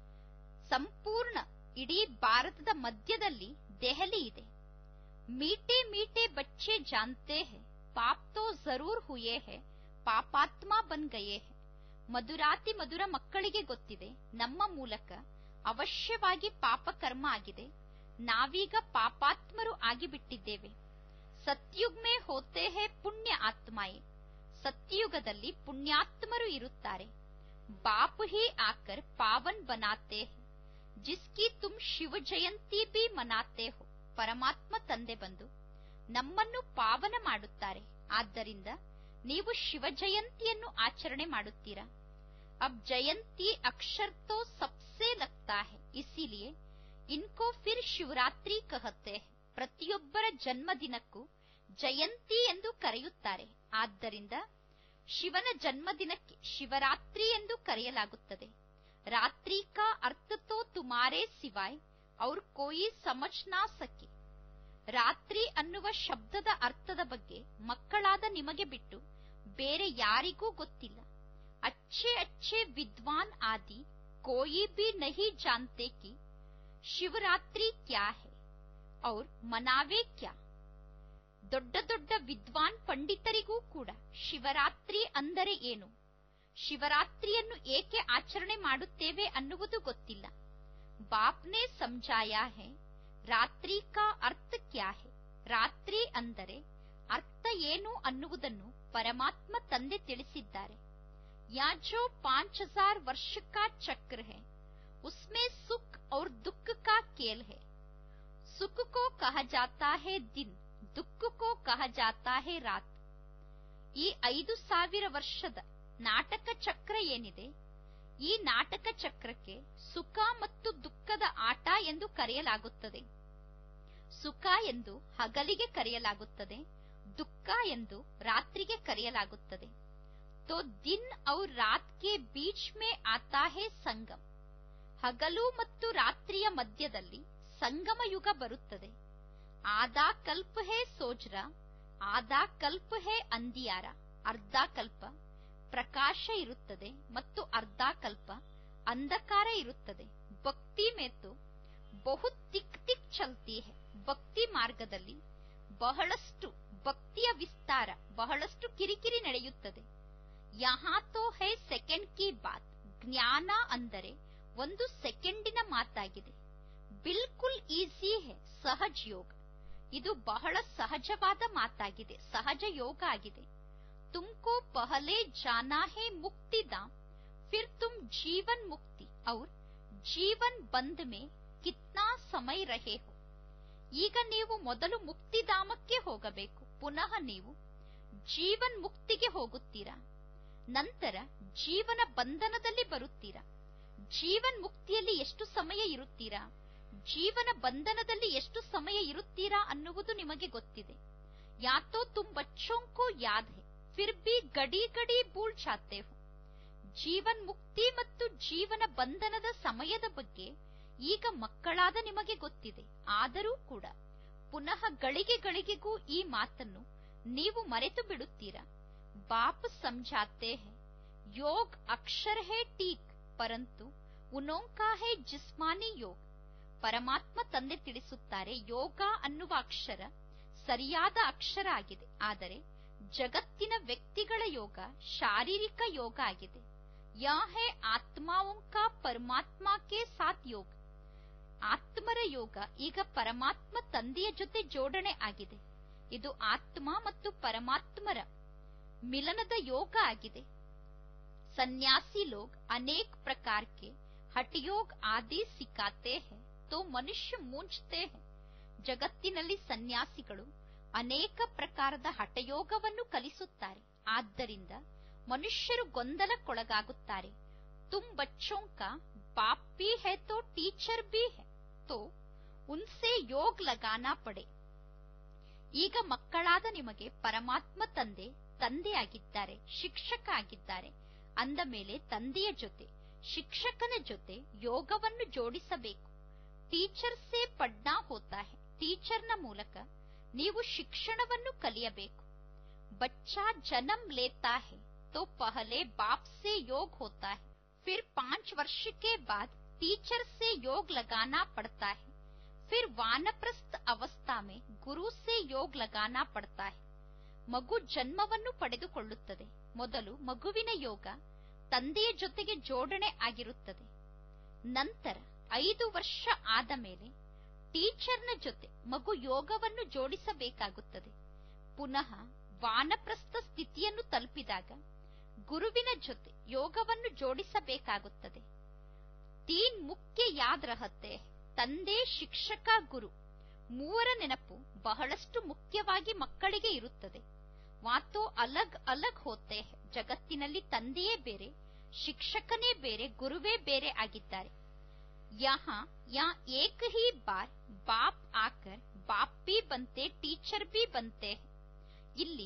ಸಂಪೂರ್ಣ ಇಡೀ ಭಾರತದ ಮಧ್ಯದಲ್ಲಿ ದೆಹಲಿ ಇದೆ ಮೀಟೆ ಮೀಟೆ ಬಚ್ಚೆ ಜಾನ್ತೆ ಹೇ ಪಾಪ್ ತೋ ಜರೂರ್ ಹುಯೇ ಹೇ ಪಾಪಾತ್ಮ ಬನ್ ಗಯೇ ಹೇ ಮಧುರಾತಿ ಮಧುರ ಮಕ್ಕಳಿಗೆ ಗೊತ್ತಿದೆ ನಮ್ಮ ಮೂಲಕ ಅವಶ್ಯವಾಗಿ ಪಾಪ ಕರ್ಮ ಆಗಿದೆ ನಾವೀಗ ಪಾಪಾತ್ಮರು ಆಗಿಬಿಟ್ಟಿದ್ದೇವೆ ಸತ್ಯುಗ್ ಮೇ ಹೋತೆ ಹೇ ಪುಣ್ಯ ಆತ್ಮಾಯೇ ಸತ್ಯುಗದಲ್ಲಿ ಪುಣ್ಯಾತ್ಮರು ಇರುತ್ತಾರೆ ಬಾಪ್ ಹಿ ಆಕರ್ ಪಾವನ್ ಬನಾತೆ ಹೇ ಜಿಸ್ಕಿ ತುಮ್ ಶಿವ ಜಯಂತಿ ಬಿ ಮನಾತೆ ಹೋ ಪರಮಾತ್ಮ ತಂದೆ ಬಂದು ನಮ್ಮನ್ನು ಪಾವನ ಮಾಡುತ್ತಾರೆ ಆದ್ದರಿಂದ ನೀವು ಶಿವ ಜಯಂತಿಯನ್ನು ಆಚರಣೆ ಮಾಡುತ್ತೀರಾ ಅಬ್ ಜಯಂತಿ ಅಕ್ಷರ್ ತೋ ಸಬ್ಸೆ ಲಗ್ತಾ ಹೈ ಇಸಿಲಿಯೇ ಇನ್ಕೋ ಫಿರ್ ಶಿವರಾತ್ರಿ ಕಹತೆ ಪ್ರತಿಯೊಬ್ಬರ ಜನ್ಮದಿನಕ್ಕೂ ಜಯಂತಿ ಎಂದು ಕರೆಯುತ್ತಾರೆ ಆದ್ದರಿಂದ ಶಿವನ ಜನ್ಮದಿನಕ್ಕೆ ಶಿವರಾತ್ರಿ ಎಂದು ಕರೆಯಲಾಗುತ್ತದೆ ರಾತ್ರಿ ಕಾ ಅರ್ಥ ತೋ ತುಮಾರೇ ಸಿವಾಯ್ ಔರ್ ಕೋಯಿ ಸಮಜ್ ನಾ ಸಕೆ ರಾತ್ರಿ ಅನ್ನುವ ಶಬ್ದದ ಅರ್ಥದ ಬಗ್ಗೆ ಮಕ್ಕಳಾದ ನಿಮಗೆ ಬಿಟ್ಟು ಬೇರೆ ಯಾರಿಗೂ ಗೊತ್ತಿಲ್ಲ ಅಚ್ಚೆ ಅಚ್ಚೆ ವಿದ್ವಾನ್ ಆದಿ ಕೋಯಿ ಬಿ ನಹಿ ಜಾನ್ತೆ ಕಿ ಶಿವರಾತ್ರಿ ಕ್ಯಾ ಹೇ ಔರ್ ಮನಾವೆ ಕ್ಯಾ ದೊಡ್ಡ ದೊಡ್ಡ ವಿದ್ವಾನ್ ಪಂಡಿತರಿಗೂ ಕೂಡ ಶಿವರಾತ್ರಿ ಅಂದರೆ ಏನು ಶಿವರಾತ್ರಿಯನ್ನು ಏಕೆ ಆಚರಣೆ ಮಾಡುತ್ತೇವೆ ಅನ್ನುವುದು ಗೊತ್ತಿಲ್ಲ ಬಾಪ್ನೆ ಸಮಜಾಯಾ ಹೇ ರಾತ್ರಿ ಕಾ ಅರ್ಥ ಕ್ಯಾ ಹೇ ರಾತ್ರಿ ಅಂದರೆ ಅರ್ಥ ಏನು ಅನ್ನುವುದನ್ನು ಪರಮಾತ್ಮ ತಂದೆ ತಿಳಿಸಿದ್ದಾರೆ ಯಾ ಜೋ ಪಾಂಚ್ ಹಜಾರ್ ವರ್ಷ ಕಾ ಚಕ್ರ ಹೇ ಉಸ್ಮೇ ಸುಖ್ ಔರ್ ದುಃಖ ಕಾ ಕೇಲ್ ಹೇ ಸುಖ ಕೋ ಕಹ ಜಾತಾ ಹೇ ದಿನ್ ದುಃಖ ಕೋ ಕಹ ಜಾತಾ ಹೇ ರಾತ್ ಈ ಐದು ಸಾವಿರ ವರ್ಷದ ನಾಟಕ ಚಕ್ರ ಏನಿದೆ ಈ ನಾಟಕ ಚಕ್ರಕ್ಕೆ ಸುಖ ಮತ್ತು ದುಃಖದ ಆಟ ಎಂದು ಕರೆಯಲಾಗುತ್ತದೆ ಸುಖ ಎಂದು ಹಗಲಿಗೆ ಕರೆಯಲಾಗುತ್ತದೆ ದುಃಖ ಎಂದು ರಾತ್ರಿಗೆ ಕರೆಯಲಾಗುತ್ತದೆ ತೋ ದಿನ್ ಔರ್ ರಾತ್ ಕೆ ಬೀಚ್ ಮೇ ಆತಾ ಹೇ ಸಂಗಮ್ ಹಗಲು ಮತ್ತು ರಾತ್ರಿಯ ಮಧ್ಯದಲ್ಲಿ ಸಂಗಮ ಯುಗ ಬರುತ್ತದೆ ಆದಾ ಕಲ್ಪ ಹೇ ಸೋಜ್ರ ಆದಾ ಕಲ್ಪ ಹೇ ಅಂದಿಯಾರ ಅರ್ಧ ಕಲ್ಪ ಪ್ರಕಾಶ ಇರುತ್ತದೆ ಮತ್ತು ಅರ್ಧ ಕಲ್ಪ ಅಂಧಕಾರ ಇರುತ್ತದೆ ಭಕ್ತಿ ಮೇತು ಬಹು ತಿಕ್ ತಿಕ್ ಚಲ್ತಿ ಹೇ ಭಕ್ತಿ ಮಾರ್ಗದಲ್ಲಿ ಬಹಳಷ್ಟು ಭಕ್ತಿಯ ವಿಸ್ತಾರ ಬಹಳಷ್ಟು ಕಿರಿಕಿರಿ ನಡೆಯುತ್ತದೆ ಯಹಾ ತೋ ಹೈ ಸೆಕೆಂಡ್ ಕಿ ಬಾತ್ ಜ್ಞಾನ ಅಂದರೆ ಒಂದು ಸೆಕೆಂಡಿನ ಮಾತಾಗಿದೆ ಬಿಲ್ಕುಲ್ ಈಸಿ ಹೇ ಸಹಜ ಯೋಗ ಇದು ಬಹಳ ಸಹಜವಾದ ಮಾತಾಗಿದೆ ಸಹಜ ಯೋಗ ಆಗಿದೆ ತುಮಕೋ ಪಹಲೆ ಜಾನಾ ಹೇ ಮುಕ್ತಿಧಾಮ್ ಫಿರ್ ತುಮ್ ಜೀವನ್ ಮುಕ್ತಿ ಔರ್ ಜೀವನ್ ಬಂದ್ ಮೇ ಕಿತ್ನಾ ಸಮಯ ರಹೆ ಹೋ ಈಗ ನೀವು ಮೊದಲು ಮುಕ್ತಿಧಾಮಕ್ಕೆ ಹೋಗಬೇಕು ಪುನಃ ನೀವು ಜೀವನ್ ಮುಕ್ತಿಗೆ ಹೋಗುತ್ತೀರಾ ನಂತರ ಜೀವನ ಬಂಧನದಲ್ಲಿ ಬರುತ್ತೀರಾ ಜೀವನ್ ಮುಕ್ತಿಯಲ್ಲಿ ಎಷ್ಟು ಸಮಯ ಇರುತ್ತೀರಾ ಜೀವನ ಬಂಧನದಲ್ಲಿ ಎಷ್ಟು ಸಮಯ ಇರುತ್ತೀರಾ ಅನ್ನುವುದು ನಿಮಗೆ ಗೊತ್ತಿದೆ ಯಾತೋ ತುಮ್ ಬಚ್ಚೋಂಕೋ ಯಾದ್ ಹೇ ಫಿರ್ ಬಿ ಗಡಿ ಗಡಿ ಬೂಳ್ ಜಾತೆ ಹೋ ಜೀವನ್ ಮುಕ್ತಿ ಮತ್ತು ಜೀವನ ಬಂಧನದ ಸಮಯದ ಬಗ್ಗೆ ಈಗ ಮಕ್ಕಳಾದ ನಿಮಗೆ ಗೊತ್ತಿದೆ ಆದರೂ ಕೂಡ ಪುನಃ ಗಳಿಗೆ ಗಳಿಗೆಗೂ ಈ ಮಾತನ್ನು ನೀವು ಮರೆತು ಬಿಡುತ್ತೀರಾ ಬಾಪ್ ಸಮझाते हैं योग अक्षर है ठीक ಪರಂತು ಉನೋಂಕಾ ಹೇ ಜಿಸ್ಮಾನಿ ಯೋಗ ಪರಮಾತ್ಮ ತಂದೆ ತಿಳಿಸುತ್ತಾರೆ ಯೋಗ ಅನ್ನುವ ಅಕ್ಷರ ಸರಿಯಾದ ಅಕ್ಷರ ಆಗಿದೆ ಆದರೆ ಜಗತ್ತಿನ ವ್ಯಕ್ತಿಗಳ ಯೋಗ ಶಾರೀರಿಕ ಯೋಗ ಆಗಿದೆ ಯಾ ಹೇ ಆತ್ಮಾವಂಕ ಪರಮಾತ್ಮ ಕೆ ಸಾಥ್ ಯೋಗ ಆತ್ಮರ ಯೋಗ ಈಗ ಪರಮಾತ್ಮ ತಂದೆಯ ಜೊತೆ ಜೋಡಣೆ ಆಗಿದೆ ಇದು ಆತ್ಮ ಮತ್ತು ಪರಮಾತ್ಮರ ಮಿಲನದ ಯೋಗ ಆಗಿದೆ सन्यासी लोग अनेक प्रकार के हठयोग आदि सिखाते हैं तो मनुष्य मूंझते हैं ಜಗತ್ತಿನಲ್ಲಿ ಸನ್ಯಾಸಿಗಳು ಅನೇಕ ಪ್ರಕಾರದ ಹಠಯೋಗವನ್ನು ಕಲಿಸುತ್ತಾರೆ ಆದ್ದರಿಂದ ಮನುಷ್ಯರು ಗೊಂದಲಕ್ಕೊಳಗಾಗುತ್ತಾರೆ ತುಮ್ ಬಚ್ಚೋಂಕ ಬಾಪ್ ಬಿ ಹೈ ತೋ ಟೀಚರ್ ಬಿ ಹೈ ತೋ ಉನ್ಸೆ ಯೋಗ್ ಲಗಾನಾ ಪಡೆ ಈಗ ಮಕ್ಕಳಾದ ನಿಮಗೆ ಪರಮಾತ್ಮ ತಂದೆ ತಂದೆಯಾಗಿದ್ದಾರೆ ಶಿಕ್ಷಕ ಆಗಿದ್ದಾರೆ ಅಂದ ಮೇಲೆ ತಂದೆಯ ಜೊತೆ ಶಿಕ್ಷಕನ ಜೊತೆ ಯೋಗವನ್ನು ಜೋಡಿಸಬೇಕು ಟೀಚರ್ ಸೇ ಪಡ್ನಾ ಹೋತಾ ಹೈ ಟೀಚರ್ನ ಮೂಲಕ ನೀವು ಶಿಕ್ಷಣವನ್ನು ಕಲಿಯಬೇಕು ಬಚ್ಚಾ ಜನ್ಮ್ ಲೇತಾ ಹೈ तो पहले बाप से योग होता है फिर पांच वर्ष के बाद टीचर से योग लगाना पड़ता है फिर वानप्रस्थ अवस्था में गुरु से योग लगाना पड़ता है ಮಗು ಜನ್ಮವನ್ನು ಪಡೆದುಕೊಳ್ಳುತ್ತದೆ ಮೊದಲು ಮಗುವಿನ ಯೋಗ ತಂದೆಯ ಜೊತೆಗೆ ಜೋಡಣೆ ಆಗಿರುತ್ತದೆ ನಂತರ ಐದು ವರ್ಷ ಆದ ಮೇಲೆ ಟೀಚರ್ನ ಜೊತೆ ಮಗು ಯೋಗವನ್ನು ಜೋಡಿಸಬೇಕಾಗುತ್ತದೆ ಪುನಃ ವಾನಪ್ರಸ್ಥ ಸ್ಥಿತಿಯನ್ನು ತಲುಪಿದಾಗ ಗುರುವಿನ ಜೊತೆ ಯೋಗವನ್ನು ಜೋಡಿಸಬೇಕಾಗುತ್ತದೆ ತೀನ್ ಮುಖ್ಯ ಯಾದ್ ರಹತ್ತೆ ತಂದೆ ಶಿಕ್ಷಕ ಗುರು ಮೂವರ ನೆನಪು ಬಹಳಷ್ಟು ಮುಖ್ಯವಾಗಿ ಮಕ್ಕಳಿಗೆ ಇರುತ್ತದೆ ವಾತೋ ಅಲಗ್ ಅಲಗ್ ಹೋತೆ ಜಗತ್ತಿನಲ್ಲಿ ತಂದೆಯೇ ಬೇರೆ ಶಿಕ್ಷಕನೇ ಬೇರೆ ಗುರುವೇ ಬೇರೆ ಆಗಿದ್ದಾರೆ ಯಹಾ ಯಾ ಏಕ್ ಹಿ ಬಾರ್ ಬಾಪ್ ಆಕರ್ ಬಾಪ್ ಬಿ ಬಂತೆ ಟೀಚರ್ ಬಿ ಬಂತೆ ಇಲ್ಲಿ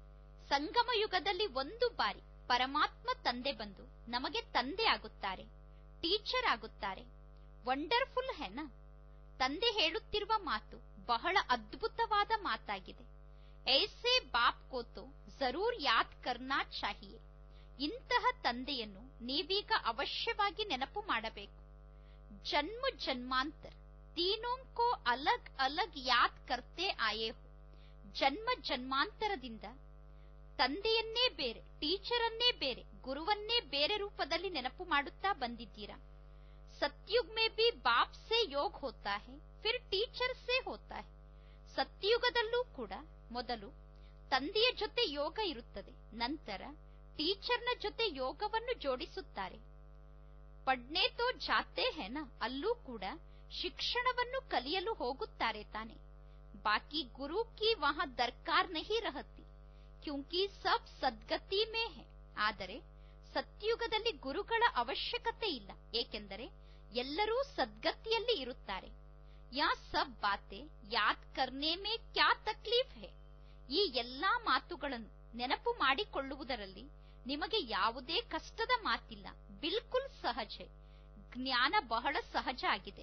ಸಂಗಮ ಯುಗದಲ್ಲಿ ಒಂದು ಬಾರಿ ಪರಮಾತ್ಮ ತಂದೆ ಬಂದು ನಮಗೆ ತಂದೆ ಆಗುತ್ತಾರೆ ಟೀಚರ್ ಆಗುತ್ತಾರೆ ವಂಡರ್ಫುಲ್ ಹೆನ ತಂದೆ ಹೇಳುತ್ತಿರುವ ಮಾತು ಬಹಳ ಅದ್ಭುತವಾದ ಮಾತಾಗಿದೆ ಐಸೆ ಬಾಪ್ ಕೋತೋ ಜರೂರ್ ಯಾದ್ ಕರ್ನಾ ಚಾಹಿಯೆ ಇಂತಹ ತಂದೆಯನ್ನು ನೀವೀಗ ಅವಶ್ಯವಾಗಿ ನೆನಪು ಮಾಡಬೇಕು ಜನ್ಮ ಜನ್ಮಾಂತರ ತೀನೋಂಕೋ ಅಲಗ್ ಅಲಗ್ ಯಾದ್ ಕರ್ತೆ ಆಯೇ ಹೋ ಜನ್ಮ ಜನ್ಮಾಂತರದಿಂದ ತಂದೆಯನ್ನೇ ಬೇರೆ ಟೀಚರನ್ನೇ ಬೇರೆ ಗುರುವನ್ನೇ ಬೇರೆ ರೂಪದಲ್ಲಿ ನೆನಪು ಮಾಡುತ್ತಾ ಬಂದಿದ್ದೀರಾ ಸತ್ಯುಗ್ ಮೇ ಬಿ ಬಾಪ್ ಸೆ ಯೋಗ್ ಹೋತಾ ಹೈ ಫಿರ್ ಟೀಚರ್ ಸೆ ಹೋತಾ ಹೈ ಸತ್ಯುಗದಲ್ಲೂ ಕೂಡ ಮೊದಲು ತಂದೆಯ ಜೊತೆ ಯೋಗ ಇರುತ್ತದೆ ನಂತರ ಟೀಚರ್ನ ಜೊತೆ ಯೋಗವನ್ನು ಜೋಡಿಸುತ್ತಾರೆ ಪಡ್ನೆ ತೋ ಜಾತೆ ಹೆನ ಅಲ್ಲೂ ಕೂಡ ಶಿಕ್ಷಣವನ್ನು ಕಲಿಯಲು ಹೋಗುತ್ತಾರೆ ತಾನೆ ಬಾಕಿ ಗುರು ಕಿ ವಹ ದರ್ಕಾರ್ ನಹಿ ರಹತಿ ಕ್ಯೂಂಕಿ ಸಬ್ ಸದ್ಗತಿ ಮೇ ಹೆ ಆದರೆ ಸತ್ಯುಗದಲ್ಲಿ ಗುರುಗಳ ಅವಶ್ಯಕತೆ ಇಲ್ಲ ಏಕೆಂದರೆ ಎಲ್ಲರೂ ಸದ್ಗತಿಯಲ್ಲಿ ಇರುತ್ತಾರೆ ಯಾ ಸಬ್ ಬಾತೆ ಯಾದ್ ಕರ್ನೆ ಮೇ ಕ್ಯಾ ತಕ್ಲೀಫ್ ಹೇ ಈ ಎಲ್ಲಾ ಮಾತುಗಳನ್ನು ನೆನಪು ಮಾಡಿಕೊಳ್ಳುವುದರಲ್ಲಿ ನಿಮಗೆ ಯಾವುದೇ ಕಷ್ಟದ ಮಾತಿಲ್ಲ ಬಿಲ್ಕುಲ್ ಸಹಜ ಜ್ಞಾನ ಬಹಳ ಸಹಜ ಆಗಿದೆ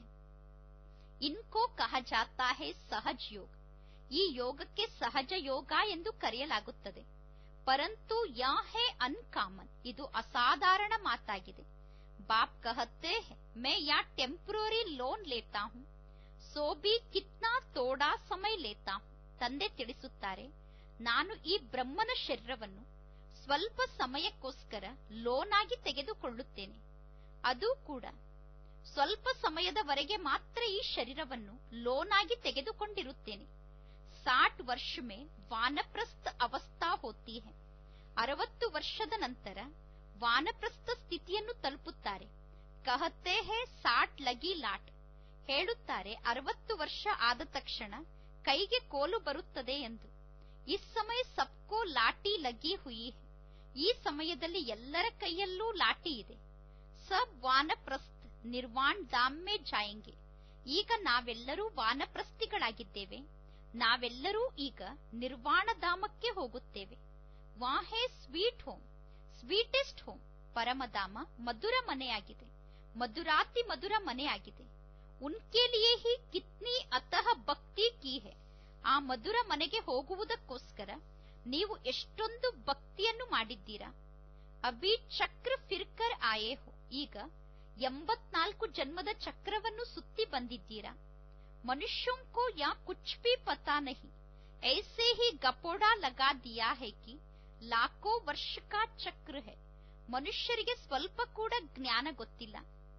ಇನ್ಕೋ ಕಹ ಜಾತಾ ಹೇ ಸಹಜ್ ಯೋಗ ಈ ಯೋಗಕ್ಕೆ ಸಹಜ ಯೋಗ ಎಂದು ಕರೆಯಲಾಗುತ್ತದೆ ಪರಂತು ಯಾ ಹೇ ಅನ್ಕಾಮನ್ ಇದು ಅಸಾಧಾರಣ ಮಾತಾಗಿದೆ ಬಾಪ್ ಕಹತ್ತೆ ಹೇ ಮೇ ಯಾ ಟೆಂಪ್ರರಿ ಲೋನ್ ಲೇತಾ ಹೂಂ ಸೋ ಬಿ ಕಿತ್ನಾ ತೋಡಾ ಸಮಯ ಲೇತಾ ಹೂಂ ತಂದೆ ತಿಳಿಸುತ್ತಾರೆ ನಾನು ಈ ಬ್ರಹ್ಮನ ಶರೀರವನ್ನು ಸ್ವಲ್ಪ ಸಮಯಕ್ಕೋಸ್ಕರ ಲೋನ್ ಆಗಿ ತೆಗೆದುಕೊಳ್ಳುತ್ತೇನೆ ಅದು ಕೂಡ ಸ್ವಲ್ಪ ಸಮಯದವರೆಗೆ ಮಾತ್ರ ಈ ಶರೀರವನ್ನು ಲೋನ್ ಆಗಿ ತೆಗೆದುಕೊಂಡಿರುತ್ತೇನೆ ಸಾಠ್ ವರ್ಷ ಮೇ ವಾನಪ್ರಸ್ಥ ಅವಸ್ಥಾ ಹೋತಿ ಹೈ ಅರವತ್ತು ವರ್ಷದ ನಂತರ ವಾನಪ್ರಸ್ಥ ಸ್ಥಿತಿಯನ್ನು ತಲುಪುತ್ತಾರೆ ಕಹತೆ ಹೇ ಸಾಟ್ ಲಗಿ ಲಾಟ್ ಹೇಳುತ್ತಾರೆ ಅರವತ್ತು ವರ್ಷ ಆದ ತಕ್ಷಣ ಕೈಗೆ ಕೋಲು ಬರುತ್ತದೆ ಎಂದು ಈ ಸಮಯ ಸಬ್ಕೋ ಲಾಟಿ ಲಗಿ ಹುಯಿ ಹೈ ಈ ಸಮಯದಲ್ಲಿ ಎಲ್ಲರ ಕೈಯಲ್ಲೂ ಲಾಟಿ ಇದೆ ಸಬ್ ವಾನಪ್ರಸ್ಥ ನಿರ್ವಾಣ್ ಧಾಮ್ ಮೇ ಜಾಯಂಗೆ ಈಗ ನಾವೆಲ್ಲರೂ ವಾನಪ್ರಸ್ಥಿಗಳಾಗಿದ್ದೇವೆ ನಾವೆಲ್ಲರೂ ಈಗ ನಿರ್ವಾಣ ಧಾಮಕ್ಕೆ ಹೋಗುತ್ತೇವೆ ವಾಹೇ ಸ್ವೀಟ್ ಹೋಮ್ ಸ್ವೀಟೆಸ್ಟ್ ಹೋಮ್ ಪರಮಧಾಮ ಮಧುರ ಮನೆಯಾಗಿದೆ ಮಧುರಾತಿ ಮಧುರ ಮನೆಯಾಗಿದೆ ಉನ್ಕೆ ಲಿಯೇ ಹಿ ಕಿತ್ನಿ ಅತಃ ಭಕ್ತಿ ಕೀ ಹೆ ಆ ಮಧುರ ಮನೆಗೆ ಹೋಗುವುದಕ್ಕೋಸ್ಕರ ನೀವು ಎಷ್ಟೊಂದು ಭಕ್ತಿಯನ್ನು ಮಾಡಿದ್ದೀರಾ ಅಭಿ ಚಕ್ರ ಫಿರ್ಕರ್ ಆಯೇ ಹೋ ಈಗ ಎಂಬತ್ನಾಲ್ಕು ಜನ್ಮದ ಚಕ್ರವನ್ನು ಸುತ್ತಿ ಬಂದಿದ್ದೀರಾ ಮನುಷ್ಯೋಂ ಕೋ ಯಾ ಕುಚ್ ಭಿ ಪತಾ ನಹಿ ಐಸೆ ಹಿ ಗಪೋಡಾ ಲಗಾ ದಿಯಾ ಹೈ ಕಿ ಲಾಖೋ ವರ್ಷ ಕಾ ಚಕ್ರ ಹೈ ಮನುಷ್ಯರಿಗೆ ಸ್ವಲ್ಪ ಕೂಡ ಜ್ಞಾನ ಗೊತ್ತಿಲ್ಲ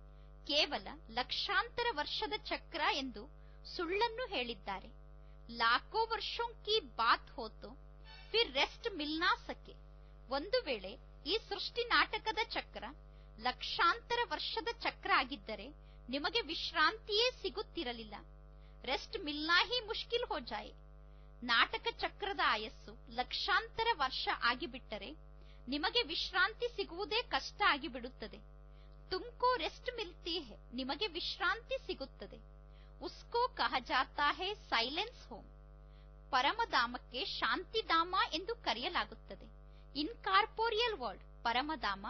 ಕೇವಲ ಲಕ್ಷಾಂತರ ವರ್ಷದ ಚಕ್ರ ಎಂದು ಸುಳ್ಳನ್ನು ಹೇಳಿದ್ದಾರೆ ಲಾಖೋ ವರ್ಷೋಂ ಕಿ ಬಾತ್ ಹೋತೋ ಫಿರ್ ರೆಸ್ಟ್ ಮಿಲ್ನಾ ಸಕೆ ಒಂದು ವೇಳೆ ಈ ಸೃಷ್ಟಿ ನಾಟಕದ ಚಕ್ರ ಲಕ್ಷಾಂತರ ವರ್ಷದ ಚಕ್ರ ಆಗಿದ್ದರೆ ನಿಮಗೆ ವಿಶ್ರಾಂತಿಯೇ ಸಿಗುತ್ತಿರಲಿಲ್ಲ ರೆಸ್ಟ್ ಮಿಲ್ನಾ ಹಿ ಮುಷ್ಕಿಲ್ ಹೋ ಜಾಯೆ ನಾಟಕ ಚಕ್ರದ ಆಯಸ್ಸು ಲಕ್ಷಾಂತರ ವರ್ಷ ಆಗಿಬಿಟ್ಟರೆ ನಿಮಗೆ ವಿಶ್ರಾಂತಿ ಸಿಗುವುದೇ ಕಷ್ಟ ಆಗಿಬಿಡುತ್ತದೆ ತುಮ್ಕೋ ರೆಸ್ಟ್ ಮಿಲ್ತಿ ಹೇ ನಿಮಗೆ ವಿಶ್ರಾಂತಿ ಸಿಗುತ್ತದೆ ಉಸ್ಕೋ ಕಹ ಜಾತಾ ಹೇ ಸೈಲೆನ್ಸ್ ಹೋಮ್ ಪರಮಧಾಮಕ್ಕೆ ಶಾಂತಿಧಾಮ ಎಂದು ಕರೆಯಲಾಗುತ್ತದೆ ಇನ್ಕಾರ್ಪೋರಿಯಲ್ ವರ್ಲ್ಡ್ ಪರಮಧಾಮ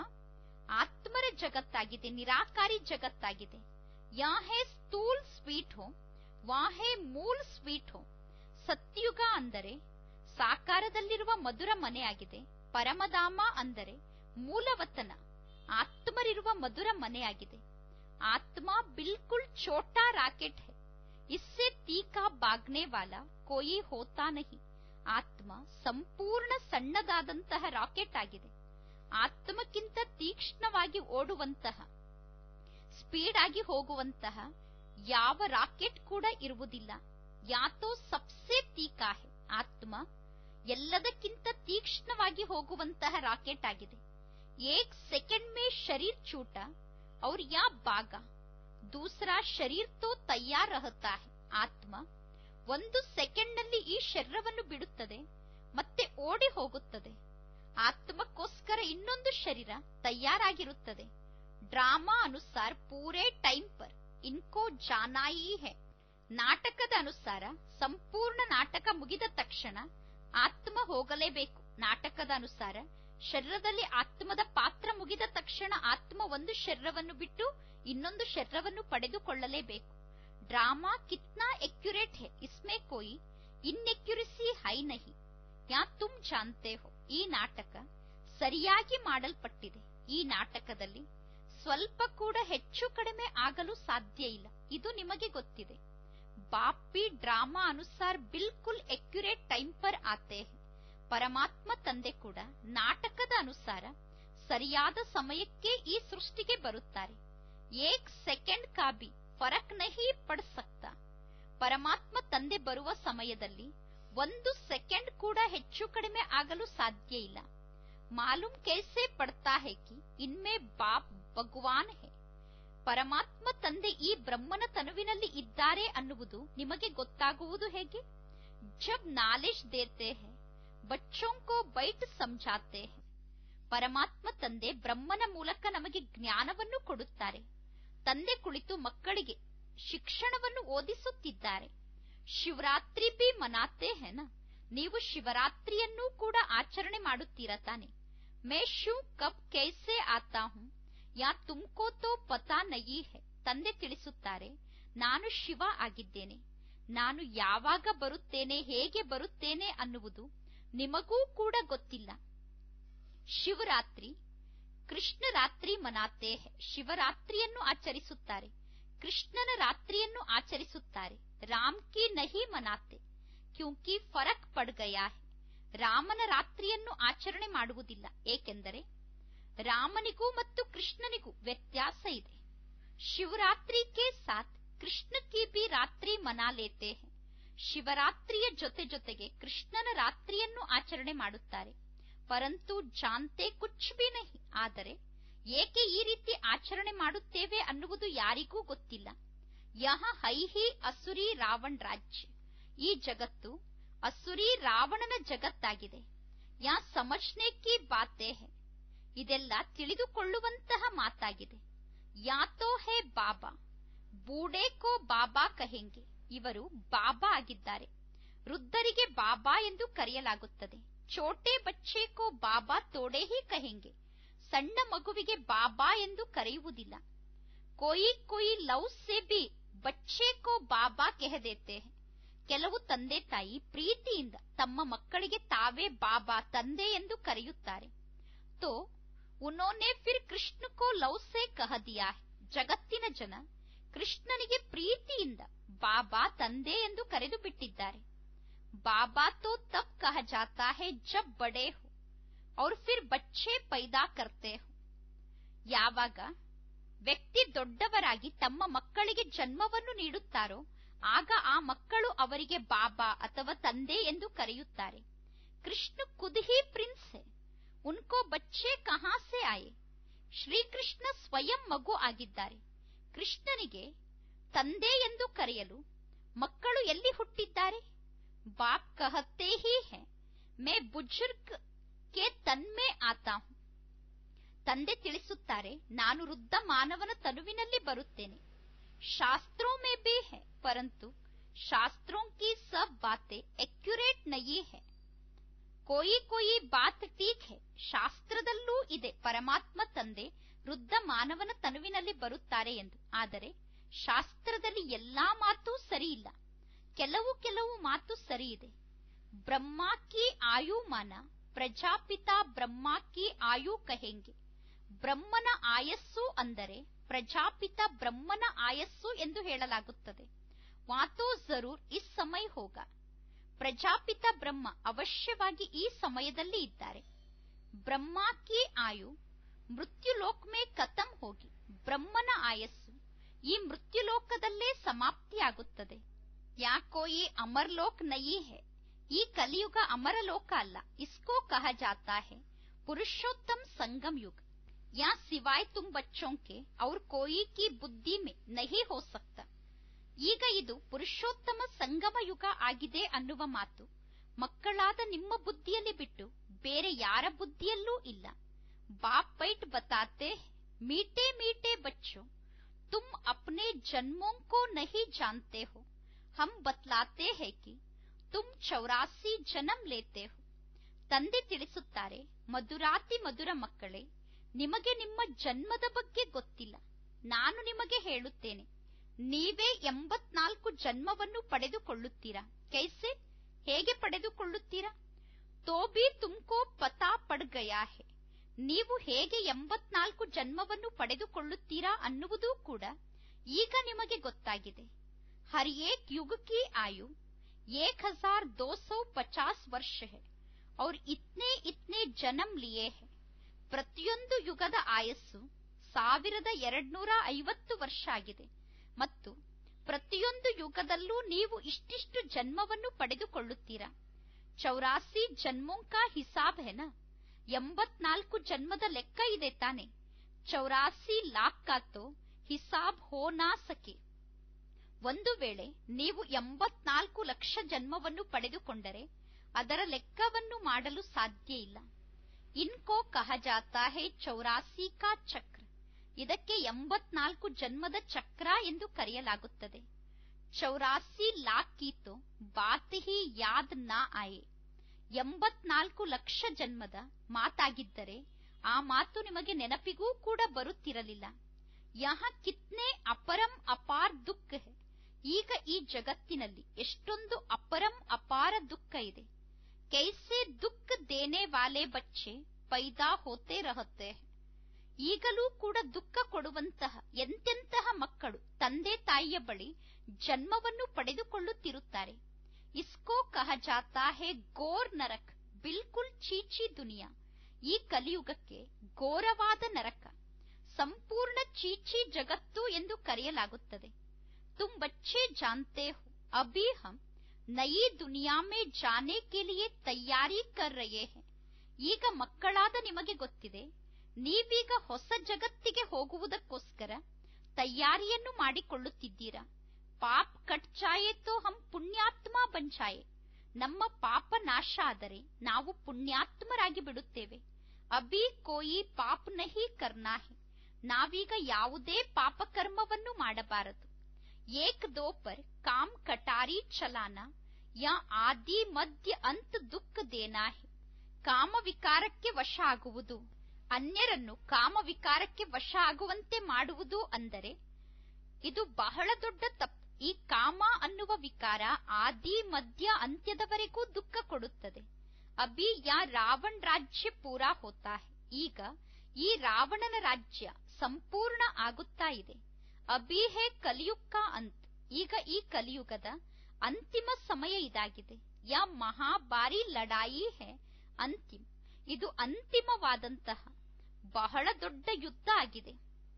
ಆತ್ಮರ ಜಗತ್ತಾಗಿದೆ ನಿರಾಕಾರಿ ಜಗತ್ತಾಗಿದೆ ಯಾ ಹೇ ಸ್ಥೂಲ್ ಸ್ವೀಟ್ ಹೋಮ್ ವಾ ಹೇ ಮೂಲ್ ಸ್ವೀಟ್ ಹೋಮ್ ಸತ್ಯುಗ ಅಂದರೆ ಸಾಕಾರದಲ್ಲಿರುವ ಮಧುರ ಮನೆಯಾಗಿದೆ ಪರಮಧಾಮ ಅಂದರೆ ಮೂಲವತನ ಆತ್ಮರಿರುವ ಮಧುರ ಮನೆಯಾಗಿದೆ ಆತ್ಮ ಬಿಲ್ಕುಲ್ ಛೋಟಾ ರಾಕೆಟ್ ಹೈ ಇಸ್ಸೆ ತೀಕಾ ಬಾಗ್ನೆ ವಾಲಾ ಕೋಯಿ ಹೋತಾ ನಹಿ ಆತ್ಮ ಸಂಪೂರ್ಣ ಸಣ್ಣದಾದಂತಹ ರಾಕೆಟ್ ಆಗಿದೆ ಆತ್ಮಕ್ಕಿಂತ ತೀಕ್ಷ್ಣವಾಗಿ ಓಡುವಂತಹ ಸ್ಪೀಡ್ ಆಗಿ ಹೋಗುವಂತಹ ಯಾವ ರಾಕೆಟ್ ಕೂಡ ಇರುವುದಿಲ್ಲ ಯಾತೋ ಸಬ್ಸೆ ತೀಕಾ ಹೆ ಆತ್ಮ ಎಲ್ಲದಕ್ಕಿಂತ ತೀಕ್ಷ್ಣವಾಗಿ ಹೋಗುವಂತಹ ರಾಕೆಟ್ ಆಗಿದೆ ಏಕ್ ಸೆಕೆಂಡ್ ಮೇ ಶರೀರ್ ಚೂಟ और या ಬಾಗ ದೂಸರಾ ಶರೀರ್ ತೋ ತಯ್ಯಾರ್ ರಹತಾ ಹೆ ಆತ್ಮ ಒಂದು ಸೆಕೆಂಡ್ನಲ್ಲಿ ಈ ಶರೀರವನ್ನು ಬಿಡುತ್ತದೆ ಮತ್ತೆ ಓಡಿ ಹೋಗುತ್ತದೆ ಆತ್ಮಕ್ಕೋಸ್ಕರ ಇನ್ನೊಂದು ಶರೀರ ತಯಾರಾಗಿರುತ್ತದೆ ಡ್ರಾಮಾ ಅನುಸಾರ ಪೂರೇ ಟೈಮ್ ಪರ್ ಇನ್ಕೋ ಜಾನಾಯಿ ಹೆ ನಾಟಕದ ಅನುಸಾರ ಸಂಪೂರ್ಣ ನಾಟಕ ಮುಗಿದ ತಕ್ಷಣ ಆತ್ಮ ಹೋಗಲೇಬೇಕು ನಾಟಕದ ಅನುಸಾರ ಶರೀರದಲ್ಲಿ ಆತ್ಮದ ಪಾತ್ರ ಮುಗಿದ ತಕ್ಷಣ ಆತ್ಮ ಒಂದು ಶರೀರವನ್ನು ಬಿಟ್ಟು ಇನ್ನೊಂದು ಶರೀರವನ್ನು ಪಡೆದುಕೊಳ್ಳಲೇಬೇಕು ಡ್ರಾಮಾ ಕಿತ್ನಾ ಎಕ್ಯುರೇಟ್ ಹೆ ಇಸ್ಮೇ ಕೋಯಿ ಇನ್ಎಕ್ಯುರಸಿ ಹೈ ನಹಿ ಯಾ ತುಮ್ ಜಾನ್ತೆ ಹೋ ಈ ನಾಟಕ ಸರಿಯಾಗಿ ಮಾಡಲ್ಪಟ್ಟಿದೆ ಈ ನಾಟಕದಲ್ಲಿ ಸ್ವಲ್ಪ ಕೂಡ ಹೆಚ್ಚು ಕಡಿಮೆ ಆಗಲು ಸಾಧ್ಯ ಇಲ್ಲ ಇದು ನಿಮಗೆ ಗೊತ್ತಿದೆ ಬಾಪಿ ಡ್ರಾಮಾ ಅನುಸಾರ ಬಿಲ್ಕುಲ್ ಎಕ್ಯುರೇಟ್ ಟೈಮ್ ಪರ್ ಆತೆ ಹೆ ಪರಮಾತ್ಮ ತಂದೆ ಕೂಡ ನಾಟಕದ ಅನುಸಾರ ಸರಿಯಾದ ಸಮಯಕ್ಕೆ ಈ ಸೃಷ್ಟಿಗೆ ಬರುತ್ತಾರೆ ಏಕ್ ಸೆಕೆಂಡ್ ಕಾಬಿ ಫರಕ್ ನಹಿ ಪಡ್ ಸಕ್ತಾ ಪರಮಾತ್ಮ ತಂದೆ ಬರುವ ಸಮಯದಲ್ಲಿ ಒಂದು ಸೆಕೆಂಡ್ ಕೂಡ ಹೆಚ್ಚು ಕಡಿಮೆ ಆಗಲು ಸಾಧ್ಯ ಇಲ್ಲ ಮಾಲೂಮ್ ಕೈಸೆ ಪಡ್ತಾ ಹೇ ಕಿ ಇನ್ಮೇ ಬಾಪ್ ಭಗವಾನ್ ಹೇ ಪರಮಾತ್ಮ ತಂದೆ ಈ ಬ್ರಹ್ಮನ ತನುವಿನಲ್ಲಿ ಇದ್ದಾರೆ ಅನ್ನುವುದು ನಿಮಗೆ ಗೊತ್ತಾಗುವುದು ಹೇಗೆ ಜಬ್ ನಾಲೆಜ್ ದೇತೆ ಹೇ ಬಚ್ಚೋಂ ಕೋ ಬೈಟ್ ಸಮझाते हैं ಪರಮಾತ್ಮ ತಂದೆ ಬ್ರಹ್ಮನ ಮೂಲಕ ನಮಗೆ ಜ್ಞಾನವನ್ನು ಕೊಡುತ್ತಾರೆ ತಂದೆ ಕುಳಿತು ಮಕ್ಕಳಿಗೆ ಶಿಕ್ಷಣವನ್ನು ಓದಿಸುತ್ತಿದ್ದಾರೆ ಶಿವರಾತ್ರಿ ಬಿ ಮನಾತೆ ಹೆನ ನೀವು ಶಿವರಾತ್ರಿಯನ್ನೂ ಕೂಡ ಆಚರಣೆ ಮಾಡುತ್ತೀರಾ ತಾನೆ ಮೇ ಶೂ ಕಬ್ ಕೈಸೆ ಆತಾ ಹೂಂ ಯಾ ತುಮ್ಕೋ ತೋ ಪತಾ ನಯಿ ಹೆ ತಂದೆ ತಿಳಿಸುತ್ತಾರೆ ನಾನು ಶಿವ ಆಗಿದ್ದೇನೆ ನಾನು ಯಾವಾಗ ಬರುತ್ತೇನೆ ಹೇಗೆ ಬರುತ್ತೇನೆ ಅನ್ನುವುದು ನಿಮಗೂ ಕೂಡ ಗೊತ್ತಿಲ್ಲ ಶಿವರಾತ್ರಿ ಕೃಷ್ಣ ರಾತ್ರಿ ಮನಾತೆ ಹೆ ಶಿವರಾತ್ರಿಯನ್ನು ಆಚರಿಸುತ್ತಾರೆ ಕೃಷ್ಣನ ರಾತ್ರಿಯನ್ನು ಆಚರಿಸುತ್ತಾರೆ ರಾಮ್ ಕಿ ನಹಿ ಮನಾತೆ ಕ್ಯೂಂಕಿ ಫರಕ್ ಪಡ್ ಗಯಾ ಹೆ ರಾಮನ ರಾತ್ರಿಯನ್ನು ಆಚರಣೆ ಮಾಡುವುದಿಲ್ಲ ಏಕೆಂದರೆ ರಾಮನಿಗೂ ಮತ್ತು ಕೃಷ್ಣನಿಗೂ ವ್ಯತ್ಯಾಸ ಇದೆ ಶಿವರಾತ್ರಿ ಕೆ ಸಾಥ್ ಕೃಷ್ಣ ಕಿ ಬಿ ರಾತ್ರಿ ಮನಾ ಲೇತೆ ಹೈ ಶಿವರಾತ್ರಿಯ ಜೊತೆ ಜೊತೆಗೆ ಕೃಷ್ಣನ ರಾತ್ರಿಯನ್ನು ಆಚರಣೆ ಮಾಡುತ್ತಾರೆ ಪರಂತು ಜಾನ್ತೆ ಕುಚ್ ಬಿ ನಹಿ ಆದರೆ ಏಕೆ ಈ ರೀತಿ ಆಚರಣೆ ಮಾಡುತ್ತೇವೆ ಅನ್ನುವುದು ಯಾರಿಗೂ ಗೊತ್ತಿಲ್ಲ ಯಹ ಹೈಹಿ ಅಸುರಿ ರಾವಣ್ ರಾಜ್ಯ ಈ ಜಗತ್ತು ಅಸುರಿ ರಾವಣನ ಜಗತ್ತಾಗಿದೆ ಯಾ ಸಮಜ್ನೆ ಕಿ ಬಾತೆ ಹೈ ಇದೆಲ್ಲ ತಿಳಿದುಕೊಳ್ಳುವಂತಹ ಮಾತಾಗಿದೆ ಯಾತೋ ಹೇ ಬಾಬಾ ಬೂಡೆ ಕೋ ಬಾಬಾ ಕಹೆಂಗೆ ಇವರು ಬಾಬಾ ಆಗಿದ್ದಾರೆ ವೃದ್ಧರಿಗೆ ಬಾಬಾ ಎಂದು ಕರೆಯಲಾಗುತ್ತದೆ ಚೋಟೆ ಬಚ್ಚೆ ಕೋ ಬಾಬಾ ತೋಡೆ ಹಿ ಕಹೆಂಗೆ ಸಣ್ಣ ಮಗುವಿಗೆ ಬಾಬಾ ಎಂದು ಕರೆಯುವುದಿಲ್ಲ ಕೋಯಿ ಕೋಯಿ ಲವ್ ಸೆ ಬಿ ಬಚ್ಚೆ ಕೋ ಬಾಬಾ ಕೆಹದೇತೆ ಕೆಲವು ತಂದೆ ತಾಯಿ ಪ್ರೀತಿಯಿಂದ ತಮ್ಮ ಮಕ್ಕಳಿಗೆ ತಾವೇ ಬಾಬಾ ತಂದೆ ಎಂದು ಕರೆಯುತ್ತಾರೆ ತೋ ಉನ್ನೋನೆ ಫಿರ್ ಕೃಷ್ಣ ಕೋ ಲವ್ ಸೆ ಕಹ ದಿಯಾ ಜಗತ್ತಿನ ಜನ ಕೃಷ್ಣನಿಗೆ ಪ್ರೀತಿಯಿಂದ ಬಾಬಾ ತಂದೆ ಎಂದು ಕರೆದು ಬಿಟ್ಟಿದ್ದಾರೆ ಬಾಬಾ ತೋ ತಬ್ ಕಹ ಜಾತಾ ಹೈ ಜಬ್ ಬಡೆ ಹೋ और फिर ಬಚ್ಚೆ ಪೈದಾ ಕರ್ತೆ ಹೋ ಯಾವಾಗ ವ್ಯಕ್ತಿ ದೊಡ್ಡವರಾಗಿ ತಮ್ಮ ಮಕ್ಕಳಿಗೆ ಜನ್ಮವನ್ನು ನೀಡುತ್ತಾರೋ ಆಗ ಆ ಮಕ್ಕಳು ಅವರಿಗೆ ಬಾಬಾ ಅಥವಾ ತಂದೆ ಎಂದು ಕರೆಯುತ್ತಾರೆ ಕೃಷ್ಣ ಖುದ್ ಹಿ ಪ್ರಿನ್ಸ್ ಹೇ ಉನ್ಕೋ ಬಚ್ಚೆ ಕಹಾ ಸೆ ಆಯೆ ಶ್ರೀಕೃಷ್ಣ ಸ್ವಯಂ ಮಗು ಆಗಿದ್ದಾರೆ ಕೃಷ್ಣನಿಗೆ ತಂದೆ ಎಂದು ಕರೆಯಲು ಮಕ್ಕಳು ಎಲ್ಲಿ ಹುಟ್ಟಿದ್ದಾರೆ ಬಾಪ್ ಕಹತೆ ಹಿ ಹೇ ಮೇ ಬುಜುರ್ಗ್ ಕೆ ತನ್ಮೆ ಆತಾ ಹೂಂ ತಂದೆ ತಿಳಿಸುತ್ತಾರೆ ನಾನು ವೃದ್ಧ ಮಾನವನ ತನುವಿನಲ್ಲಿ ಬರುತ್ತೇನೆ ಶಾಸ್ತ್ರೋ ಮೇ ಬಿ ಹೇ ಪರಂತು ಶಾಸ್ತ್ರೋ ಕಿ ಸಬ್ ಬಾತೆ ಎಕ್ಯುರೇಟ್ ನಯಿ ಹೇ ಕೋಯಿ ಕೋಯಿ ಬಾತ್ ಟೀಕ್ ಹೇ ಶಾಸ್ತ್ರದಲ್ಲೂ ಇದೆ ಪರಮಾತ್ಮ ತಂದೆ ವೃದ್ಧ ಮಾನವನ ತನುವಿನಲ್ಲಿ ಬರುತ್ತಾರೆ ಎಂದು ಆದರೆ ಶಾಸ್ತ್ರದಲ್ಲಿ ಎಲ್ಲಾ ಮಾತು ಸರಿಯಿಲ್ಲ ಕೆಲವು ಕೆಲವು ಮಾತು ಸರಿ ಇದೆ ಬ್ರಹ್ಮ ಕಿ ಆಯುಮಾನ ಪ್ರಜಾಪಿತ ಬ್ರಹ್ಮ ಕಿ ಆಯು ಕಹೆಂಗೆ ಬ್ರಹ್ಮನ ಆಯಸ್ಸು ಅಂದರೆ ಪ್ರಜಾಪಿತ ಬ್ರಹ್ಮನ ಆಯಸ್ಸು ಎಂದು ಹೇಳಲಾಗುತ್ತದೆ ವಾತೋ ಜರೂರ್ ಇಸ್ ಸಮಯ ಹೋಗ ಪ್ರಜಾಪಿತ ಬ್ರಹ್ಮ ಅವಶ್ಯವಾಗಿ ಈ ಸಮಯದಲ್ಲಿ ಇದ್ದಾರೆ ಬ್ರಹ್ಮ ಕಿ ಆಯು ಮೃತ್ಯುಲೋಕ್ ಮೇ ಕತಂ ಹೋಗಿ ಬ್ರಹ್ಮನ ಆಯಸ್ಸು ಈ ಮೃತ್ಯುಲೋಕದಲ್ಲೇ ಸಮಾಪ್ತಿಯಾಗುತ್ತದೆ ಯಾಕೋ ಈ ಅಮರ್ಲೋಕ್ ನಯಿ ಹೇ ಈ ಕಲಿಯುಗ ಅಮರಲೋಕ ಅಲ್ಲ ಇಸ್ಕೋ ಕಹ ಜಾತಾ ಹೇ पुरुषोत्तम संगम युग यहाँ सिवाय तुम बच्चों के और कोई की बुद्धि में नहीं हो सकता ಈಗ ಇದು ಪುರುಷೋತ್ತಮ ಸಂಗಮ ಯುಗ ಆಗಿದೆ ಅನ್ನುವ ಮಾತು ಮಕ್ಕಳಾದ ನಿಮ್ಮ ಬುದ್ಧಿಯಲ್ಲಿ ಬಿಟ್ಟು ಬೇರೆ ಯಾರ ಬುದ್ಧಿಯಲ್ಲೂ ಇಲ್ಲ ಬಾಪ್ ಬೈಟ್ ಬತಾತೆ ಮೀಟೆ ಮೀಟೆ ಬಚ್ಚೋ तुम अपने जन्मों को नहीं जानते हो हम बतलाते हैं कि तुम ಚೌರಾಸಿ ಜನ್ಮ ಲೇತೆ ಹೋ ತಂದೆ ತಿಳಿಸುತ್ತಾರೆ ಮಧುರಾತಿ ಮಧುರ ಮಕ್ಕಳೇ ನಿಮಗೆ ನಿಮ್ಮ ಜನ್ಮದ ಬಗ್ಗೆ ಗೊತ್ತಿಲ್ಲ ನಾನು ನಿಮಗೆ ಹೇಳುತ್ತೇನೆ ನೀವೇ ಎಂಬತ್ನಾಲ್ಕು ಜನ್ಮವನ್ನು ಪಡೆದುಕೊಳ್ಳುತ್ತೀರಾ ಕೈಸೆ ಹೇಗೆ ಪಡೆದುಕೊಳ್ಳುತ್ತೀರಾ ತೋ ಬಿ ತುಮ್ಕೋ ಪತಾ ಪಡ್ ಗಯಾ ಹೇ ನೀವು ಹೇಗೆ ಎಂಬತ್ನಾಲ್ಕು ಜನ್ಮವನ್ನು ಪಡೆದುಕೊಳ್ಳುತ್ತೀರಾ ಅನ್ನುವುದೂ ಕೂಡ ಈಗ ನಿಮಗೆ ಗೊತ್ತಾಗಿದೆ ಹರ್ ಏಕ್ ಯುಗ ಕಿ ಆಯು एक हजार दो सौ पचास ವರ್ಷ है और इतने इतने ಜನ್ಮ लिए है ಪ್ರತಿಯೊಂದು ಯುಗದ ಆಯಸ್ಸು ಸಾವಿರದ ಎರಡ್ನೂರ ಐವತ್ತು ವರ್ಷ ಆಗಿದೆ ಮತ್ತು ಪ್ರತಿಯೊಂದು ಯುಗದಲ್ಲೂ ನೀವು ಇಷ್ಟಿಷ್ಟು ಜನ್ಮವನ್ನು ಪಡೆದುಕೊಳ್ಳುತ್ತೀರಾ ಚೌರಾಸಿ ಜನ್ಮೋಂಕಾ ಹಿಸಾಬ್ ಹೆನ ಎಂಬತ್ನಾಲ್ಕು ಜನ್ಮದ ಲೆಕ್ಕ ಇದೆ ತಾನೆ ಚೌರಾಸಿ ಲಾಖ್ ಕಾತೋ ಹಿಸಾಬ್ ಹೋ ನಾ ಸಕೆ ಒಂದು ವೇಳೆ ನೀವು ಎಂಬತ್ನಾಲ್ಕು ಲಕ್ಷ ಜನ್ಮವನ್ನು ಪಡೆದುಕೊಂಡರೆ ಅದರ ಲೆಕ್ಕವನ್ನು ಮಾಡಲು ಸಾಧ್ಯ ಇಲ್ಲ ಇನ್ಕೋ ಕಹ ಜಾತಾ ಹೇ ಚೌರಾಸಿ ಕಾ ಚಕ್ರ ಇದಕ್ಕೆ ಎಂಬತ್ನಾಲ್ಕು ಜನ್ಮದ ಚಕ್ರ ಎಂದು ಕರೆಯಲಾಗುತ್ತದೆ ಚೌರಾಸಿ ಲಾಖ್ ಕೀತೋ ಬಾತ್ ಹಿ ಯಾದ್ ನಾ ಆಯೆ ಎಂಬತ್ನಾಲ್ಕು ಲಕ್ಷ ಜನ್ಮದ ಮಾತಾಗಿದ್ದರೆ ಆ ಮಾತು ನಿಮಗೆ ನೆನಪಿಗೂ ಕೂಡ ಬರುತ್ತಿರಲಿಲ್ಲ ಯಹ ಕಿತ್ನೆ ಅಪರಂ ಅಪಾರ್ ದುಃಖ ಹೇ ಈಗ ಈ ಜಗತ್ತಿನಲ್ಲಿ ಎಷ್ಟೊಂದು ಅಪರಂ ಅಪಾರ ದುಃಖ ಇದೆ ಕೈಸೆ ದುಃಖ ದೇನೆ ವಾಲೆ ಬಚ್ಚೆ ಪೈದಾ ಹೋತೆ ರಹತೆ ಈಗಲೂ ಕೂಡ ದುಃಖ ಕೊಡುವಂತಹ ಎಂತೆಂತಹ ಮಕ್ಕಳು ತಂದೆ ತಾಯಿಯ ಬಳಿ ಜನ್ಮವನ್ನು ಪಡೆದುಕೊಳ್ಳುತ್ತಿರುತ್ತಾರೆ ಇಸ್ಕೋ ಕಹ ಜಾತಾ ಹೇ ಗೋರ್ ನರಕ್ ಬಿಲ್ಕುಲ್ ಚೀಚಿ ದುನಿಯಾ ಈ ಕಲಿಯುಗಕ್ಕೆ ಘೋರವಾದ ನರಕ ಸಂಪೂರ್ಣ ಚೀಚಿ ಜಗತ್ತು ಎಂದು ಕರೆಯಲಾಗುತ್ತದೆ ತುಮ್ ಬಚ್ಚೆ ಜಾನ್ತೆ ಹೋ ಅಭಿ ಹಮ್ ನಯಿ ದುನಿಯಾ ಮೇ ಜಾನೆ ಕೆ ಲಿಯೆ ತಯಾರಿ ಕರ್ ರಹೆ ಹೈ ಈಗ ಮಕ್ಕಳಾದ ನಿಮಗೆ ಗೊತ್ತಿದೆ ನೀವೀಗ ಹೊಸ ಜಗತ್ತಿಗೆ ಹೋಗುವುದಕ್ಕೋಸ್ಕರ ತಯಾರಿಯನ್ನು ಮಾಡಿಕೊಳ್ಳುತ್ತಿದ್ದೀರಾ ಪಾಪ್ ಕಟ್ ಜಾಯೆ ತೋ ಹಮ್ ಪುಣ್ಯಾತ್ಮ ಬನ್ ಜಾಯೆ ನಮ್ಮ ಪಾಪ ನಾಶ ಆದರೆ ನಾವು ಪುಣ್ಯಾತ್ಮರಾಗಿ ಬಿಡುತ್ತೇವೆ ಅಭಿ ಕೋಯಿ ಪಾಪ್ ನಹಿ ಕರ್ನಾ ಹೆ ನಾವೀಗ ಯಾವುದೇ ಪಾಪಕರ್ಮವನ್ನು ಮಾಡಬಾರದು ಏಕ್ ದೋ ಪರ್ ಕಾಮ್ ಕಟಾರಿ ಚಲಾನ ಯಾ ಆದಿ ಮಧ್ಯ ಅಂತ್ ದುಃಖ ದೇನಾ ಹೆ ಕಾಮವಿಕಾರಕ್ಕೆ ವಶ ಆಗುವುದು ಅನ್ಯರನ್ನು ಕಾಮವಿಕಾರಕ್ಕೆ ವಶ ಆಗುವಂತೆ ಮಾಡುವುದು ಅಂದರೆ ಇದು ಬಹಳ ದೊಡ್ಡ ತಪ್ಪು ಈ ಕಾಮ ಅನ್ನುವ ವಿಕಾರ ಆದಿ ಮಧ್ಯ ಅಂತ್ಯದವರೆಗೂ ದುಃಖ ಕೊಡುತ್ತದೆ ಅಭಿ ಯಾ ರಾವಣ್ ರಾಜ್ಯ ಪೂರಾ ಹೋತಾ ಹೆ ಈಗ ಈ ರಾವಣನ ರಾಜ್ಯ ಸಂಪೂರ್ಣ ಆಗುತ್ತಾ ಇದೆ ಅಭಿ ಹೇ ಕಲಿಯುಗ ಅಂತ್ ಈಗ ಈ ಕಲಿಯುಗದ ಅಂತಿಮ ಸಮಯ ಇದಾಗಿದೆ ಯಾ ಮಹಾಬಾರಿ ಲಡಾಯಿ ಹೇ ಅಂತಿಮ ಇದು ಅಂತಿಮವಾದಂತಹ ಬಹಳ ದೊಡ್ಡ ಯುದ್ಧ ಆಗಿದೆ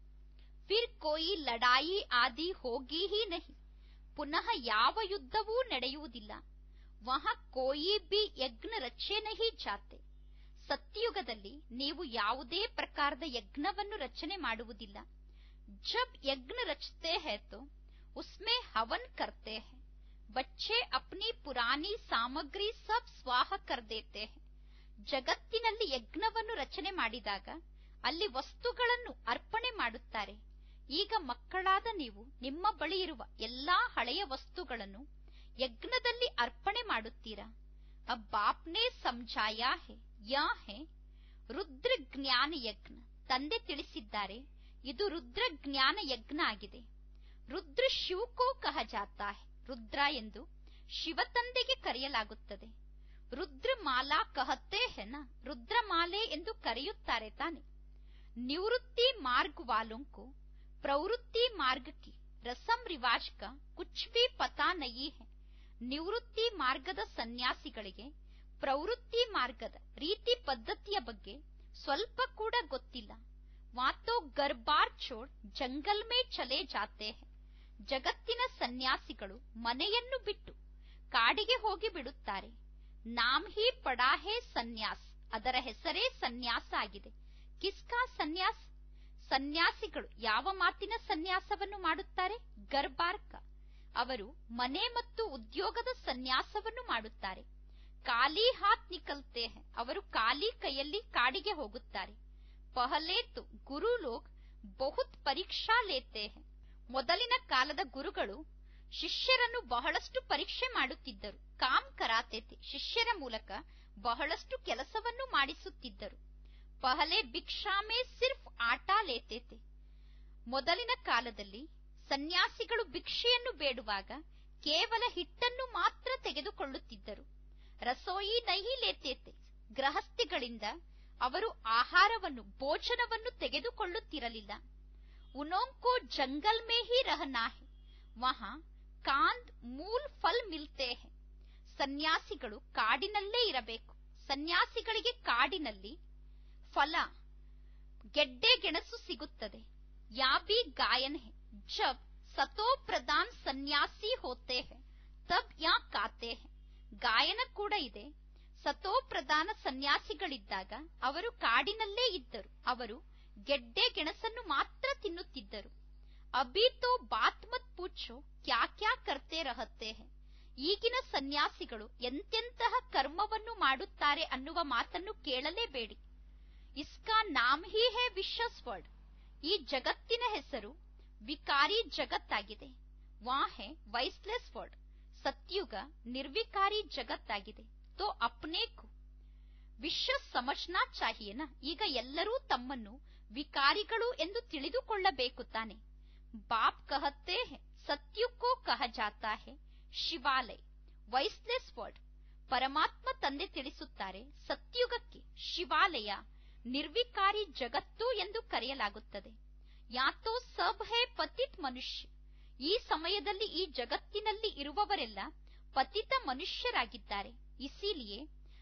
ಫಿರ್ ಕೋಯಿ ಲಡಾಯಿ ಆದಿ ಹೋಗಿ ಹಿ ನಹಿ ಪುನಃ ಯಾವ ಯುದ್ಧವೂ ನಡೆಯುವುದಿಲ್ಲ ವಹ ಕೋಯಿ ಬಿ ಯಜ್ಞ ರಚೆ ನಹಿ ಜಾತೆ ಸತ್ಯಯುಗದಲ್ಲಿ ನೀವು ಯಾವುದೇ ಪ್ರಕಾರದ ಯಜ್ಞವನ್ನು ರಚನೆ ಮಾಡುವುದಿಲ್ಲ ಜಬ್ ಯಜ್ಞ ರಚತೆ ಹೈ ತೋ ಉಸ್ಮೆ ಹವನ್ ಕರ್ತೆ ಹೈ ಬಚ್ಚೆ ಅಪ್ನಿ ಪುರಾನಿ ಸಾಮಗ್ರಿ ಸಬ್ ಸ್ವಾಹ ಕರ್ ದೇತೆ ಹೈ ಜಗತ್ತಿನಲ್ಲಿ ಯಜ್ಞವನ್ನು ರಚನೆ ಮಾಡಿದಾಗ ಅಲ್ಲಿ ವಸ್ತುಗಳನ್ನು ಅರ್ಪಣೆ ಮಾಡುತ್ತಾರೆ ಈಗ ಮಕ್ಕಳಾದ ನೀವು ನಿಮ್ಮ ಬಳಿ ಇರುವ ಎಲ್ಲಾ ಹಳೆಯ ವಸ್ತುಗಳನ್ನು ಯಜ್ಞದಲ್ಲಿ ಅರ್ಪಣೆ ಮಾಡುತ್ತೀರಾ ಅಬ್ ಬಾಪ್ನೆ ಸಮझाया ಹೇ ಯಾ ಹೇ ರುದ್ರ ಜ್ಞಾನ ಯಜ್ಞ ತಂದೆ ತಿಳಿಸಿದ್ದಾರೆ ಇದು ರುದ್ರ ಜ್ಞಾನ ಯಜ್ಞ ಆಗಿದೆ ರುದ್ರ ಶಿವಕೋ ಕಹ ಜಾತಾ ಹೇ ರುದ್ರ ಎಂದು ಶಿವತಂದೆಗೆ ಕರೆಯಲಾಗುತ್ತದೆ ರುದ್ರಮಾಲಾ ಕಹತೆ ಹೆನ ರುದ್ರಮಾಲೆ ಎಂದು ಕರೆಯುತ್ತಾರೆ ತಾನೆ ನಿವೃತ್ತಿ ಮಾರ್ಗ ವಾಲೋಂಕು ಪ್ರವೃತ್ತಿ ಮಾರ್ಗ ಕಿ ರಸಂ ರಿವಾಜ್ ಕಾ ಕುಚ್ ಭಿ ಪತಾ ನಹಿ ಹೈ ನಿವೃತ್ತಿ ಮಾರ್ಗದ ಸನ್ಯಾಸಿಗಳಿಗೆ ಪ್ರವೃತ್ತಿ ಮಾರ್ಗದ ರೀತಿ ಪದ್ಧತಿಯ ಬಗ್ಗೆ ಸ್ವಲ್ಪ ಕೂಡ ಗೊತ್ತಿಲ್ಲ ವಾತೋ ಗರ್ಬಾರ್ ಛೋಡ್ ಜಂಗಲ್ ಮೇ ಚಲೆ ಜಾತೆ ಹೈ ಜಗತ್ತಿನ ಸನ್ಯಾಸಿಗಳು ಮನೆಯನ್ನು ಬಿಟ್ಟು ಕಾಡಿಗೆ ಹೋಗಿ ಬಿಡುತ್ತಾರೆ ನಾಮ್ ಹಿ ಪಡಾ ಹೇ ಸನ್ಯಾಸ್ ಅದರ ಹೆಸರೇ ಸನ್ಯಾಸ ಆಗಿದೆ ಕಿಸ್ಕಾ ಸನ್ಯಾಸ್ ಸನ್ಯಾಸಿಗಳು ಯಾವ ಮಾತಿನ ಸನ್ಯಾಸವನ್ನು ಮಾಡುತ್ತಾರೆ ಗರ್ಭಾರ್ಕ ಅವರು ಮನೆ ಮತ್ತು ಉದ್ಯೋಗದ ಸನ್ಯಾಸವನ್ನು ಮಾಡುತ್ತಾರೆ ಖಾಲಿ ಹಾತ್ ನಿಕಲ್ತೆ ಹೈ ಅವರು ಖಾಲಿ ಕೈಯಲ್ಲಿ ಕಾಡಿಗೆ ಹೋಗುತ್ತಾರೆ ಪಹಲೆ ತು ಗುರು ಲೋಗ್ ಬಹುತ್ ಪರೀಕ್ಷಾ ಲೇತೆ ಹೈ ಮೊದಲಿನ ಕಾಲದ ಗುರುಗಳು ಶಿಷ್ಯರನ್ನು ಬಹಳಷ್ಟು ಪರೀಕ್ಷೆ ಮಾಡುತ್ತಿದ್ದರು ಕಾಮ್ ಕರಾತೆತೆ ಶಿಷ್ಯರ ಮೂಲಕ ಬಹಳಷ್ಟು ಕೆಲಸವನ್ನು ಮಾಡಿಸುತ್ತಿದ್ದರು ಪಹಲೆ ಭಿಕ್ಷಾಮೇ ಸಿರ್ಫ್ ಆಟ ಲೇತೇತೆ ಮೊದಲಿನ ಕಾಲದಲ್ಲಿ ಸನ್ಯಾಸಿಗಳು ಭಿಕ್ಷೆಯನ್ನು ಬೇಡುವಾಗ ಕೇವಲ ಹಿಟ್ಟನ್ನು ಮಾತ್ರ ತೆಗೆದುಕೊಳ್ಳುತ್ತಿದ್ದರು ರಸೋಯಿ ನಹಿ ಲೇತೇತೆ ಗೃಹಸ್ಥಿಗಳಿಂದ ಅವರು ಆಹಾರವನ್ನು ಭೋಜನವನ್ನು ತೆಗೆದುಕೊಳ್ಳುತ್ತಿರಲಿಲ್ಲ ಉನೋಂಕೋ ಜಂಗಲ್ ಮೇ ಹಿ ರಹನಾ ಹೈ ವಹಾ ಕಾಂದ್ ಮೂಲ್ ಫಲ್ ಮಿಲ್ತೆ ಹೈ ಸನ್ಯಾಸಿಗಳು ಕಾಡಿನಲ್ಲೇ ಇರಬೇಕು ಸನ್ಯಾಸಿಗಳಿಗೆ ಕಾಡಿನಲ್ಲಿ ಫಲ ಗೆಡ್ಡೆ ಗೆಣಸು ಸಿಗುತ್ತದೆ ಯಾಬಿ ಗಾಯನ್ ಹೈ ಜಬ್ ಸತೋ ಪ್ರಧಾನ್ ಸನ್ಯಾಸಿ ಹೋತೆ ಹೈ ತಬ್ ಯಾ ಕಾತೆ ಹೈ ಗಾಯನ ಕೂಡ ಇದೆ ಸತೋ ಪ್ರಧಾನ ಸನ್ಯಾಸಿಗಳಿದ್ದಾಗ ಅವರು ಕಾಡಿನಲ್ಲೇ ಇದ್ದರು ಅವರು ಗೆಡ್ಡೆ ಗೆಣಸನ್ನು ಮಾತ್ರ ತಿನ್ನುತ್ತಿದ್ದರು ಅಭಿ ತೋ ಬಾತ್ ಮತ್ ಪೂಛೋ ಕ್ಯಾ ಕ್ಯಾ ಕರ್ತೆ ರಹತೆ ಹೈ ಈಗಿನ ಸನ್ಯಾಸಿಗಳು ಎಂತೆಂತಹ ಕರ್ಮವನ್ನು ಮಾಡುತ್ತಾರೆ ಅನ್ನುವ ಮಾತನ್ನು ಕೇಳಲೇಬೇಡಿ ಇಸ್ಕಾ ನಾಮ್ ಹಿ ಹೇ ವಿಶ್ವಸ್ವರ್ಡ್ ಈ ಜಗತ್ತಿನ ಹೆಸರು ವಿಕಾರಿ ಜಗತ್ತಾಗಿದೆ ವಾ ಹೇ ವೈಸ್ಲೆಸ್ ವರ್ಡ್ ಸತ್ಯುಗ ನಿರ್ವಿಕಾರಿ ಜಗತ್ತಾಗಿದೆ ತೋ ಅಪ್ನೇ ಕೋ ವಿಶ್ವ ಸಮಜ್ನಾ ಚಾಹಿಯೇನ ಈಗ ಎಲ್ಲರೂ ತಮ್ಮನ್ನು ವಿಕಾರಿಗಳು ಎಂದು ತಿಳಿದುಕೊಳ್ಳಬೇಕು ತಾನೆ ಬಾಪ್ ಕಹತೆ ಹೇ ಸತ್ಯುಕ್ಕೋ ಕಹ ಜಾತಾ ಹೇ ಶಿವಾಲಯ ವೈಸ್ಲೆಸ್ ವರ್ಡ್ ಪರಮಾತ್ಮ ತಂದೆ ತಿಳಿಸುತ್ತಾರೆ ಸತ್ಯುಗಕ್ಕೆ ಶಿವಾಲಯ ನಿರ್ವಿಕಾರಿ ಜಗತ್ತು ಎಂದು ಕರೆಯಲಾಗುತ್ತದೆ ಯಾತೋ ಸಬ್ ಹೇ ಪತಿತ್ ಮನುಷ್ಯ ಈ ಸಮಯದಲ್ಲಿ ಈ ಜಗತ್ತಿನಲ್ಲಿ ಇರುವವರೆಲ್ಲ ಪತಿತ ಮನುಷ್ಯರಾಗಿದ್ದಾರೆ ಇಸಿಲಿಯೇ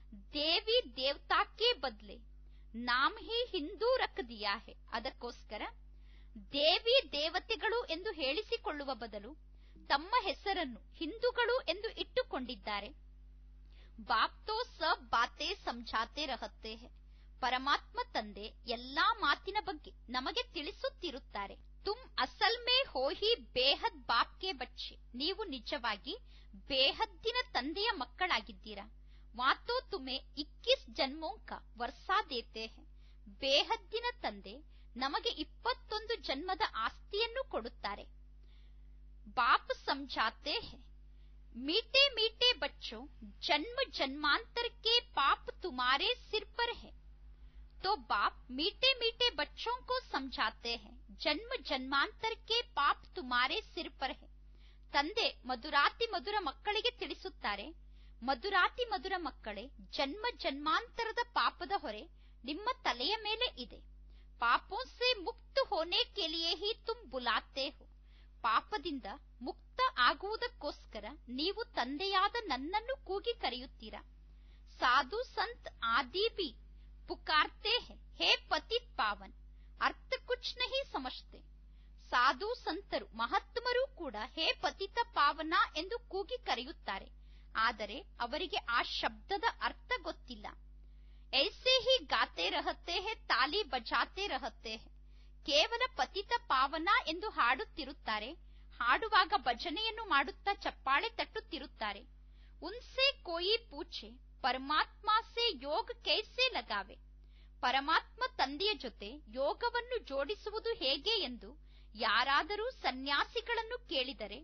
ದೇವಿ ದೇವತಾಕ್ಕೆ ಬದಲೆ ನಾಮ್ ಹಿ ಹಿಂದೂ ರಖ್ ದಿಯಾ ಹೆ ಅದಕ್ಕೋಸ್ಕರ ದೇವಿ ದೇವತೆಗಳು ಎಂದು ಹೇಳಿಸಿಕೊಳ್ಳುವ ಬದಲು ತಮ್ಮ ಹೆಸರನ್ನು ಹಿಂದೂಗಳು ಎಂದು ಇಟ್ಟುಕೊಂಡಿದ್ದಾರೆ ಬಾಪ್ ತೋ ಸಬ್ ಬಾತೆ ಸಮझाते रहते हैं ಪರಮಾತ್ಮ ತಂದೆ ಎಲ್ಲಾ ಮಾತಿನ ಬಗ್ಗೆ ನಮಗೆ ತಿಳಿಸುತ್ತಿರುತ್ತಾರೆ ತುಮ್ ಅಸಲ್ ಮೇ ಹೋ ಹಿ ಬೇಹದ್ ಬಾಪ್ಗೆ ಬಚ್ಚೆ ನೀವು ನಿಜವಾಗಿ ಬೇಹದ್ದಿನ ತಂದೆಯ ಮಕ್ಕಳಾಗಿದ್ದೀರಾ ವಾತೋ ತುಮೆ ಇಕ್ಕಿಸ್ ಜನ್ಮೋಂಕ ವರ್ಸಾ ದೇತೆ ಹೆ ಬೇಹದ್ದಿನ ತಂದೆ ನಮಗೆ ಇಪ್ಪತ್ತೊಂದು ಜನ್ಮದ ಆಸ್ತಿಯನ್ನು ಕೊಡುತ್ತಾರೆ ಬಾಪ್ ಸಮझाते हैं मीठे मीठे बच्चों जन्म जन्मांतर के पाप तुम्हारे सिर पर है तो बाप मीठे मीठे बच्चों को समझाते हैं जन्म जन्मांतर के पाप तुम्हारे सिर पर है ತಂದೆ ಮಧುರಾತಿ ಮಧುರ ಮಕ್ಕಳಿಗೆ ತಿಳಿಸುತ್ತಾರೆ ಮಧುರಾತಿ ಮಧುರ ಮಕ್ಕಳೇ ಜನ್ಮ ಜನ್ಮಾಂತರದ ಪಾಪದ ಹೊರೆ ನಿಮ್ಮ ತಲೆಯ ಮೇಲೆ ಇದೆ ಪಾಪೋं से ಮುಕ್ತ ಹೋನೆ के लिए ही तुम बुलाते हो ಪಾಪದಿಂದ ಮುಕ್ತ ಆಗುವುದಕ್ಕೋಸ್ಕರ ನೀವು ತಂದೆಯಾದ ನನ್ನನ್ನು ಕೂಗಿ ಕರೆಯುತ್ತೀರಾ ಸಾಧು ಸಂತ್ ಆದಿ ಬಿ ಪುಕಾರ್ತೆ ಹೇ ಹೇ ಪತಿತ್ ಪಾವನ್ ಅರ್ಥ ಕುಚ್ ನಹಿ ಸಮಜ್ತೆ ಸಾಧು ಸಂತರು ಮಹಾತ್ಮರು ಕೂಡ ಹೇ ಪತಿತ ಪಾವನ ಎಂದು ಕೂಗಿ ಕರೆಯುತ್ತಾರೆ ಆದರೆ ಅವರಿಗೆ ಆ ಶಬ್ದದ ಅರ್ಥ ಗೊತ್ತಿಲ್ಲ ಐಸೆ ಹಿ ಗಾತೆ ರಹತೆ ಹೇ ತಾಲಿ ಬಜಾತೆ ರಹತೆ ಹೇ ಕೇವಲ ಪತಿತ ಪಾವನ ಎಂದು ಹಾಡುತ್ತಿರುತ್ತಾರೆ ಹಾಡುವಾಗ ಭಜನೆಯನ್ನು ಮಾಡುತ್ತಾ ಚಪ್ಪಾಳೆ ತಟ್ಟುತ್ತಿರುತ್ತಾರೆ ಉನ್ಸೆ ಕೋಯಿ ಪೂಛೆ ಪರಮಾತ್ಮ ಸೆ ಯೋಗ ಕೈಸೆ ಲಗಾವೆ ಪರಮಾತ್ಮ ತಂದೆಯ ಜೊತೆ ಯೋಗವನ್ನು ಜೋಡಿಸುವುದು ಹೇಗೆ ಎಂದು ಯಾರಾದರೂ ಸನ್ಯಾಸಿಗಳನ್ನು ಕೇಳಿದರೆ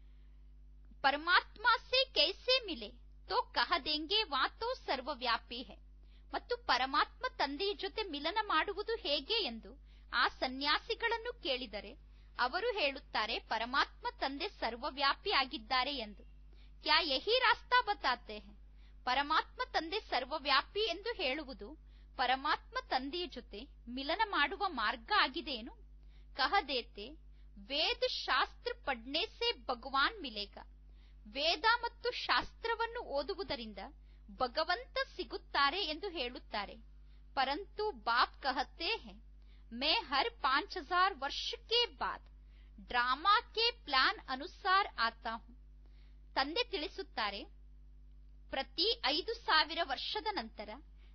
ಪರಮಾತ್ಮ ಸೆ ಕೈಸೆ ಮಿಲೆ ತೋ ಕಹದೆಂಗೆ ವಾತೋ ಸರ್ವವ್ಯಾಪಿ ಹೆ ಮತ್ತು ಪರಮಾತ್ಮ ತಂದೆಯ ಜೊತೆ ಮಿಲನ ಮಾಡುವುದು ಹೇಗೆ ಎಂದು ಆ ಸನ್ಯಾಸಿಗಳನ್ನು ಕೇಳಿದರೆ ಅವರು ಹೇಳುತ್ತಾರೆ ಪರಮಾತ್ಮ ತಂದೆ ಸರ್ವವ್ಯಾಪಿ ಆಗಿದ್ದಾರೆ ಎಂದು ಕ್ಯಾ ಯಹಿ ರಾಸ್ತಾ ಬತಾತೆ ಹೆ ಪರಮಾತ್ಮ ತಂದೆ ಸರ್ವವ್ಯಾಪಿ ಎಂದು ಹೇಳುವುದು ಪರಮಾತ್ಮ ತಂದೆಯ ಜೊತೆ ಮಿಲನ ಮಾಡುವ ಮಾರ್ಗ ಆಗಿದೆಯೇನು ಕಹದೇತೆ ವೇದ ಶಾಸ್ತ್ರ ಪಡ್ನೆ ಸೆ ಭಗವಾನ್ ಮಿಲೇಗ ವೇದ ಮತ್ತು ಶಾಸ್ತ್ರವನ್ನು ಓದುವುದರಿಂದ ಭಗವಂತ ಸಿಗುತ್ತಾರೆ ಎಂದು ಹೇಳುತ್ತಾರೆ ಪರಂತು ಬಾಪ್ ಕಹತೆ ಹೇ मैं हर पांच हजार वर्ष के बाद ಡ್ರಾಮಾ ಕೆ ಪ್ಲಾನ್ ಅನುಸಾರ ಆತಾ ಹೂಂ ತಂದೆ ತಿಳಿಸುತ್ತಾರೆ ಪ್ರತಿ ಐದು ಸಾವಿರ ವರ್ಷದ ನಂತರ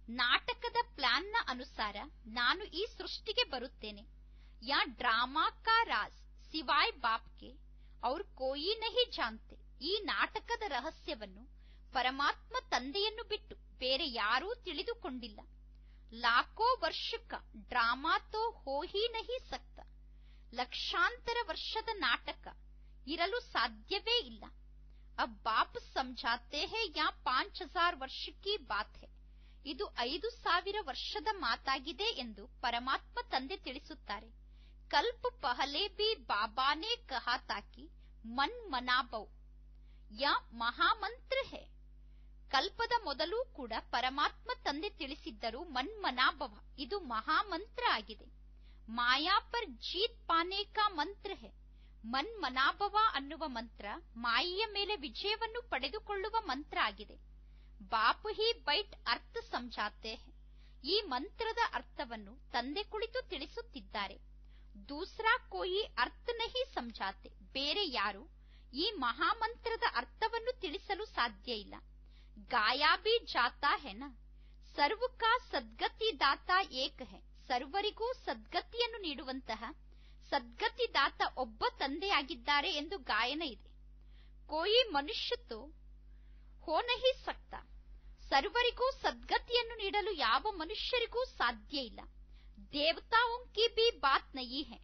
ನಾಟಕದ ಪ್ಲಾನ್ನ ಅನುಸಾರ ನಾನು ಈ ಸೃಷ್ಟಿಗೆ ಬರುತ್ತೇನೆ ಯಾ ಡ್ರಾಮಾ ಕಾ ರಾಜ್ ಸಿವಾಯ್ ಬಾಪ್ಗೆ ಅವ್ರ ಕೋಯಿ ನಹಿ ಜಾನ್ತೆ ಈ ನಾಟಕದ ರಹಸ್ಯವನ್ನು ಪರಮಾತ್ಮ ತಂದೆಯನ್ನು ಬಿಟ್ಟು ಬೇರೆ ಯಾರೂ ತಿಳಿದುಕೊಂಡಿಲ್ಲ ಲಾಖೋ ವರ್ಷಕ ಡ್ರಾಮಾ ತೋ ಹೋ ಹಿ ನಹಿ ಸಕ್ತ ಲಕ್ಷಾಂತರ ವರ್ಷದ ನಾಟಕ ಇರಲು ಸಾಧ್ಯವೇ ಇಲ್ಲ ಅಬ್ ಬಾಪ್ ಸಮझाते हैं ಯಾ ಪಾಂಚ್ ಹಜಾರ್ ವರ್ಷ ಕಿ ಬಾತ್ ಹೆ ಇದು ಐದು ಸಾವಿರ ವರ್ಷದ ಮಾತಾಗಿದೆ ಎಂದು ಪರಮಾತ್ಮ ತಂದೆ ತಿಳಿಸುತ್ತಾರೆ ಕಲ್ಪ ಪಹಲೆ ಬಿ ಬಾಬಾನೇ ಕಹಾ ತಾಕಿ ಮನ್ ಮನಾಬೌ ಯಾ ಮಹಾಮಂತ್ರ ಹೆ ಕಲ್ಪದ ಮೊದಲು ಕೂಡ ಪರಮಾತ್ಮ ತಂದೆ ತಿಳಿಸಿದ್ದರು ಮನ್ಮನಾಭವ ಇದು ಮಹಾಮಂತ್ರ ಆಗಿದೆ ಮಾಯಾ ಪರ್ ಜೀತ್ ಪಾನೆ ಕಾ ಮಂತ್ರ ಹೆ ಮನ್ಮನಾಭವ ಅನ್ನುವ ಮಂತ್ರ ಮಾಯೆಯ ಮೇಲೆ ವಿಜಯವನ್ನು ಪಡೆದುಕೊಳ್ಳುವ ಮಂತ್ರ ಆಗಿದೆ ಬಾಪು ಹಿ ಬೈಟ್ ಅರ್ಥ ಸಮझाते ಹೆ ಈ ಮಂತ್ರದ ಅರ್ಥವನ್ನು ತಂದೆ ಕುಳಿತು ತಿಳಿಸುತ್ತಿದ್ದಾರೆ ದೂಸರಾ ಕೋಯಿ ಅರ್ಥ ನಹಿ ಸಮझाते ಬೇರೆ ಯಾರು ಈ ಮಹಾಮಂತ್ರದ ಅರ್ಥವನ್ನು ತಿಳಿಸಲು ಸಾಧ್ಯ ಇಲ್ಲ ಗಾಯಾ ಬಿ ಜಾತಾ ಹೆ ನ ಸರ್ವ ಕಾ ಸದ್ಗತಿ ದಾತ ಏಕ ಹೆ ಸರ್ವರಿಗೂ ಸದ್ಗತಿಯನ್ನು ನೀಡುವಂತಹ ಸದ್ಗತಿ ದಾತ ಒಬ್ಬ ತಂದೆಯಾಗಿದ್ದಾರೆ ಎಂದು ಗಾಯನ ಇದೆ ಕೋಯಿ ಮನುಷ್ಯ ತೋ ಹೋ ನಹಿ ಸಕ್ತ ಸರ್ವರಿಗೂ ಸದ್ಗತಿಯನ್ನು ನೀಡಲು ಯಾವ ಮನುಷ್ಯರಿಗೂ ಸಾಧ್ಯ ಇಲ್ಲ ದೇವತಾओं की भी बात नहीं है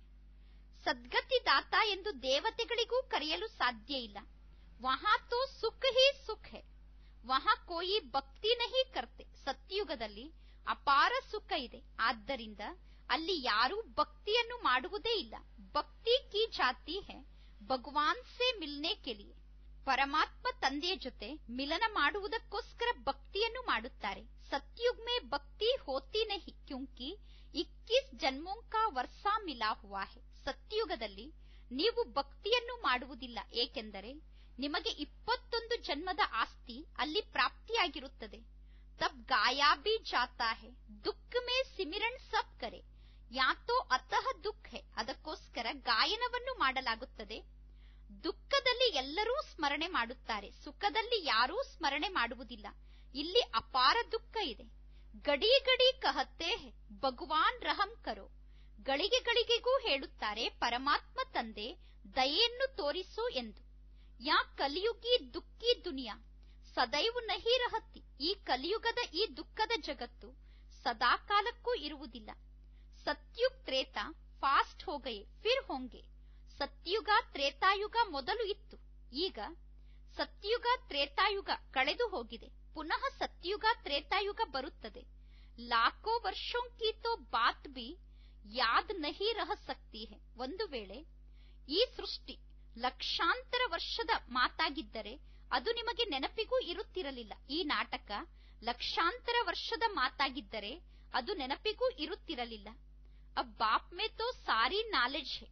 ಸದ್ಗತಿ ದಾತ ಎಂದು ದೇವತೆಗಳಿಗೂ ಕರೆಯಲು ಸಾಧ್ಯ ಇಲ್ಲ ವಹಾ ತೋ ಸುಖ ಹಿ ಸುಖ ಹೆ ವಹಾ ಕೋಯಿ ಭಕ್ತಿ ನಹಿ ಕರ್ತೆ ಸತ್ಯುಗದಲ್ಲಿ ಅಪಾರ ಸುಖ ಇದೆ ಆದ್ದರಿಂದ ಅಲ್ಲಿ ಯಾರೂ ಭಕ್ತಿಯನ್ನು ಮಾಡುವುದೇ ಇಲ್ಲ ಭಕ್ತಿ ಕಿ ಜಾತಿ ಹೆ ಭಗವಾನ್ ಸೆ ಮಿಲ್ನೆ ಕೆಲಿಯೆ ಪರಮಾತ್ಮ ತಂದೆಯ ಜೊತೆ ಮಿಲನ ಮಾಡುವುದಕ್ಕೋಸ್ಕರ ಭಕ್ತಿಯನ್ನು ಮಾಡುತ್ತಾರೆ ಸತ್ಯುಗ್ ಮೇ ಭಕ್ತಿ ಹೋತಿ ನಹಿ ಕ್ಯೂಂಕಿ ಇಕ್ಕಿಸ್ ಜನ್ಮೋಂ ಕಾ ವರ್ಷ ಮಿಲಾ ಹುವಾ ಹೆ ಸತ್ಯುಗದಲ್ಲಿ ನೀವು ಭಕ್ತಿಯನ್ನು ಮಾಡುವುದಿಲ್ಲ ಏಕೆಂದರೆ ನಿಮಗೆ ಇಪ್ಪತ್ತೊಂದು ಜನ್ಮದ ಆಸ್ತಿ ಅಲ್ಲಿ ಪ್ರಾಪ್ತಿಯಾಗಿರುತ್ತದೆ तब गाया भी जाता है ದುಃಖ ಮೇ ಸಿಮಿರನ್ ಸಬ್ ಕರೆ ಯಾತೋ ಅತಃ ದುಃಖ ಹೆ ಅದಕ್ಕೋಸ್ಕರ ಗಾಯನವನ್ನು ಮಾಡಲಾಗುತ್ತದೆ ದುಃಖದಲ್ಲಿ ಎಲ್ಲರೂ ಸ್ಮರಣೆ ಮಾಡುತ್ತಾರೆ ಸುಖದಲ್ಲಿ ಯಾರೂ ಸ್ಮರಣೆ ಮಾಡುವುದಿಲ್ಲ ಇಲ್ಲಿ ಅಪಾರ ದುಃಖ ಇದೆ ಗಡಿ ಗಡಿ ಕಹತ್ತೆ ಹೆ ಭಗವಾನ್ ರಹಂ ಕರೋ ಗಳಿಗೆ ಗಳಿಗೆಗೂ ಹೇಳುತ್ತಾರೆ ಪರಮಾತ್ಮ ತಂದೆ ದಯೆಯನ್ನು ತೋರಿಸು ಎಂದು ಯಾ ಕಲಿಯುಗಿ ದುಃಖಿ ದುನಿಯಾ ಸದೈವ್ ನಹಿ ರಹತಿ ಈ ಕಲಿಯುಗದ ಈ ದುಃಖದ ಜಗತ್ತು ಸದಾಕಾಲಕ್ಕೂ ಇರುವುದಿಲ್ಲ ಸತ್ಯುಗ್ ತ್ರೇತ ಫಾಸ್ಟ್ ಹೋಗಯೆ ಫಿರ್ ಹೋಂಗೆ ಸತ್ಯುಗ ತ್ರೇತಾಯುಗ ಮೊದಲು ಇತ್ತು ಈಗ ಸತ್ಯುಗ ತ್ರೇತಾಯುಗ ಕಳೆದು ಹೋಗಿದೆ ಪುನಃ ಸತ್ಯುಗ ತ್ರೇತಾಯುಗ ಬರುತ್ತದೆ ಲಾಖೋ ವರ್ಷೋಂ ಕಿ ತೋ ಬಾತ್ ಬಿ ಯಾದ್ ನಹಿ ರಹ ಸಕ್ತಿ ಹೆ ಒಂದು ವೇಳೆ ಈ ಸೃಷ್ಟಿ ಲಕ್ಷಾಂತರ ವರ್ಷದ ಮಾತಾಗಿದ್ದರೆ ಅದು ನಿಮಗೆ ನೆನಪಿಗೂ ಇರುತ್ತಿರಲಿಲ್ಲ ಈ ನಾಟಕ ಲಕ್ಷಾಂತರ ವರ್ಷದ ಮಾತಾಗಿದ್ದರೆ ಅದು ನೆನಪಿಗೂ ಇರುತ್ತಿರಲಿಲ್ಲ अब बाप में तो सारी नॉलेज है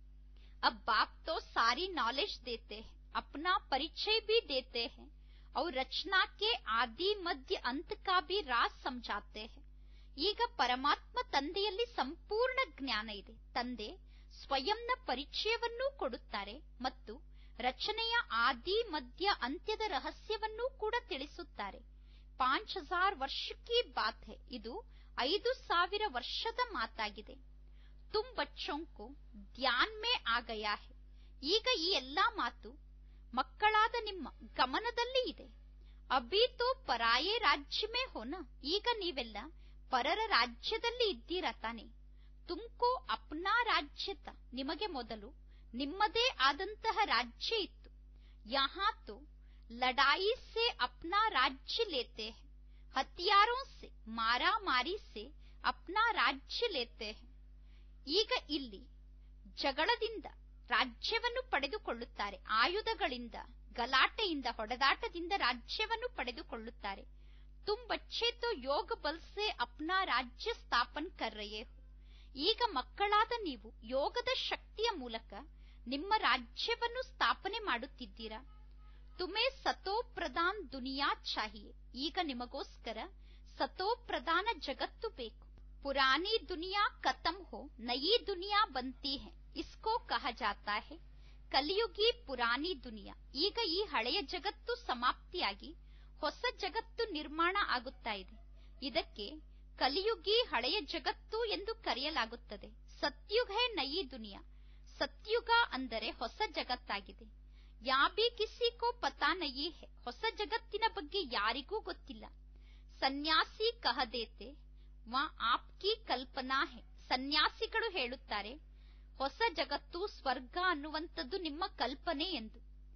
अब बाप तो सारी नॉलेज देते हैं अपना परिचय भी देते हैं और रचना के आदि मध्य अंत का भी राज समझाते हैं ಈಗ ಪರಮಾತ್ಮ ತಂದೆಯಲ್ಲಿ ಸಂಪೂರ್ಣ ಜ್ಞಾನ ಇದೆ ತಂದೆ ಸ್ವಯಂನ ಪರಿಚಯವನ್ನೂ ಕೊಡುತ್ತಾರೆ ಮತ್ತು ರಚನೆಯ ಆದಿ ಮಧ್ಯ ಅಂತ್ಯದ ರಹಸ್ಯವನ್ನೂ ಕೂಡ ತಿಳಿಸುತ್ತಾರೆ ಪಾಂಚ್ ಹಜಾರ್ ವರ್ಷಕ್ಕೆ ಬಾತ್ ಹೆ ಇದು ಐದು ಸಾವಿರ ವರ್ಷದ ಮಾತಾಗಿದೆ ತುಮ್ ಬಚ್ಚೋಂಕು ಧ್ಯಾನ್ ಮೇ ಆಗಯಾ ಹೆ ಈಗ ಈ ಎಲ್ಲಾ ಮಾತು ಮಕ್ಕಳಾದ ನಿಮ್ಮ ಗಮನದಲ್ಲಿ ಇದೆ ಅಭಿ ತೋ ಪರಾಯೇ ರಾಜ್ಯ ಮೇ ಹೋನ ಈಗ ನೀವೆಲ್ಲ ಪರರ ರಾಜ್ಯದಲ್ಲಿ ಇದ್ದೀರಾ ತಾನೆ ತುಮ್ಕೋ ಅಪ್ನಾ ರಾಜ್ಯತ ನಿಮಗೆ ಮೊದಲು ನಿಮ್ಮದೇ ಆದಂತಹ ರಾಜ್ಯ ಇತ್ತು ಯಹಾ ತೋ ಲಡಾಯಿ ಸೆ ಅಪ್ನಾ ರಾಜ್ಯ ಲೇತೆ ಹೈ ಹತ್ಯಾರೋ ಸೆ ಮಾರಾಮಾರಿ ಸೆ ಅಪ್ನಾ ರಾಜ್ಯ ಲೇತೆ ಹೈ ಈಗ ಇಲ್ಲಿ ಜಗಳದಿಂದ ರಾಜ್ಯವನ್ನು ಪಡೆದುಕೊಳ್ಳುತ್ತಾರೆ ಆಯುಧಗಳಿಂದ ಗಲಾಟೆಯಿಂದ ಹೊಡೆದಾಟದಿಂದ ರಾಜ್ಯವನ್ನು ಪಡೆದುಕೊಳ್ಳುತ್ತಾರೆ ತುಮ್ ಬಚ್ಚೆ ತೋ ಯೋಗ ಬಲ್ಸೆ ಅಪ್ನಾ ರಾಜ್ಯ ಸ್ಥಾಪನ್ ಕರ್ ರಹೆ ಹೋ ಈಗ ಮಕ್ಕಳಾದ ನೀವು ಯೋಗದ ಶಕ್ತಿಯ ಮೂಲಕ ನಿಮ್ಮ ರಾಜ್ಯವನ್ನು ಸ್ಥಾಪನೆ ಮಾಡುತ್ತಿದ್ದೀರಾ ತುಮೇ ಸತೋ ಪ್ರಧಾನ್ ದುನಿಯಾ ಚಾಹಿಯೆ ಈಗ ನಿಮಗೋಸ್ಕರ ಸತೋ ಪ್ರಧಾನ ಜಗತ್ತು ಬೇಕು ಪುರಾನಿ ದುನಿಯಾ ಖತಮ್ ಹೋ ನಯಿ ದುನಿಯಾ ಬಂತಿ ಹೆ ಇಸ್ಕೋ ಕಹ ಜಾತಾ ಹೆ ಕಲಿಯುಗಿ ಪುರಾನಿ ದುನಿಯಾ ಈಗ ಈ ಹಳೆಯ ಜಗತ್ತು ಸಮಾಪ್ತಿಯಾಗಿ ಹೊಸ ಜಗತ್ತು ನಿರ್ಮಾಣ ಆಗುತ್ತಾ ಇದೆ ಇದಕ್ಕೆ ಕಲಿಯುಗಿ ಹಳೆಯ ಜಗತ್ತು ಎಂದು ಕರೆಯಲಾಗುತ್ತದೆ ಸತ್ಯುಗ ಹೇ ನಯಿ ದುನಿಯಾ ಸತ್ಯುಗ ಅಂದರೆ ಹೊಸ ಜಗತ್ತಾಗಿದೆ ಯಾ ಬಿ ಕಿಸಿ ಕೋ ಪತಾ ನಯಿ ಹೆ ಹೊಸ ಜಗತ್ತಿನ ಬಗ್ಗೆ ಯಾರಿಗೂ ಗೊತ್ತಿಲ್ಲ ಸನ್ಯಾಸಿ ಕಹದೇತೆ ವಾ ಆಪ್ಕಿ ಕಲ್ಪನಾ ಹೆ ಸನ್ಯಾಸಿಗಳು ಹೇಳುತ್ತಾರೆ ಹೊಸ ಜಗತ್ತು ಸ್ವರ್ಗ ಅನ್ನುವಂಥದ್ದು ನಿಮ್ಮ ಕಲ್ಪನೆ ಎಂದು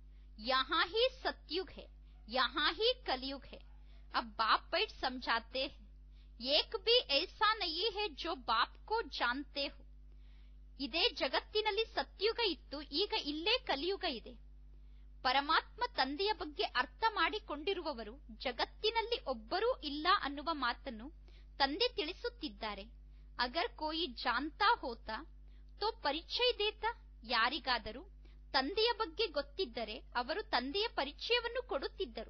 ಯಹಾ ಹಿ ಸತ್ಯುಗ್ ಹೆ ಯಹಾ ಹಿ ಕಲಿಯುಗ್ ಹೆ ಅಬ್ ಬಾಪ್ ಬೈಟ್ ಸಮझाते हैं एक भी ऐसा नहीं है जो बाप को जानते हो ಇದೇ ಜಗತ್ತಿನಲ್ಲಿ ಸತ್ಯುಗ ಇತ್ತು ಈಗ ಇಲ್ಲೇ ಕಲಿಯುಗ ಇದೆ ಪರಮಾತ್ಮ ತಂದೆಯ ಬಗ್ಗೆ ಅರ್ಥ ಮಾಡಿಕೊಂಡಿರುವವರು ಜಗತ್ತಿನಲ್ಲಿ ಒಬ್ಬರೂ ಇಲ್ಲ ಅನ್ನುವ ಮಾತನ್ನು ತಂದೆ ತಿಳಿಸುತ್ತಿದ್ದಾರೆ ಅಗರ್ ಕೋಯಿ ಜಾನ್ತಾ ಹೋತಾ ತೋ ಪರಿಚಯ ದೇತಾ ಯಾರಿಗಾದರೂ ತಂದೆಯ ಬಗ್ಗೆ ಗೊತ್ತಿದ್ದರೆ ಅವರು ತಂದೆಯ ಪರಿಚಯವನ್ನು ಕೊಡುತ್ತಿದ್ದರು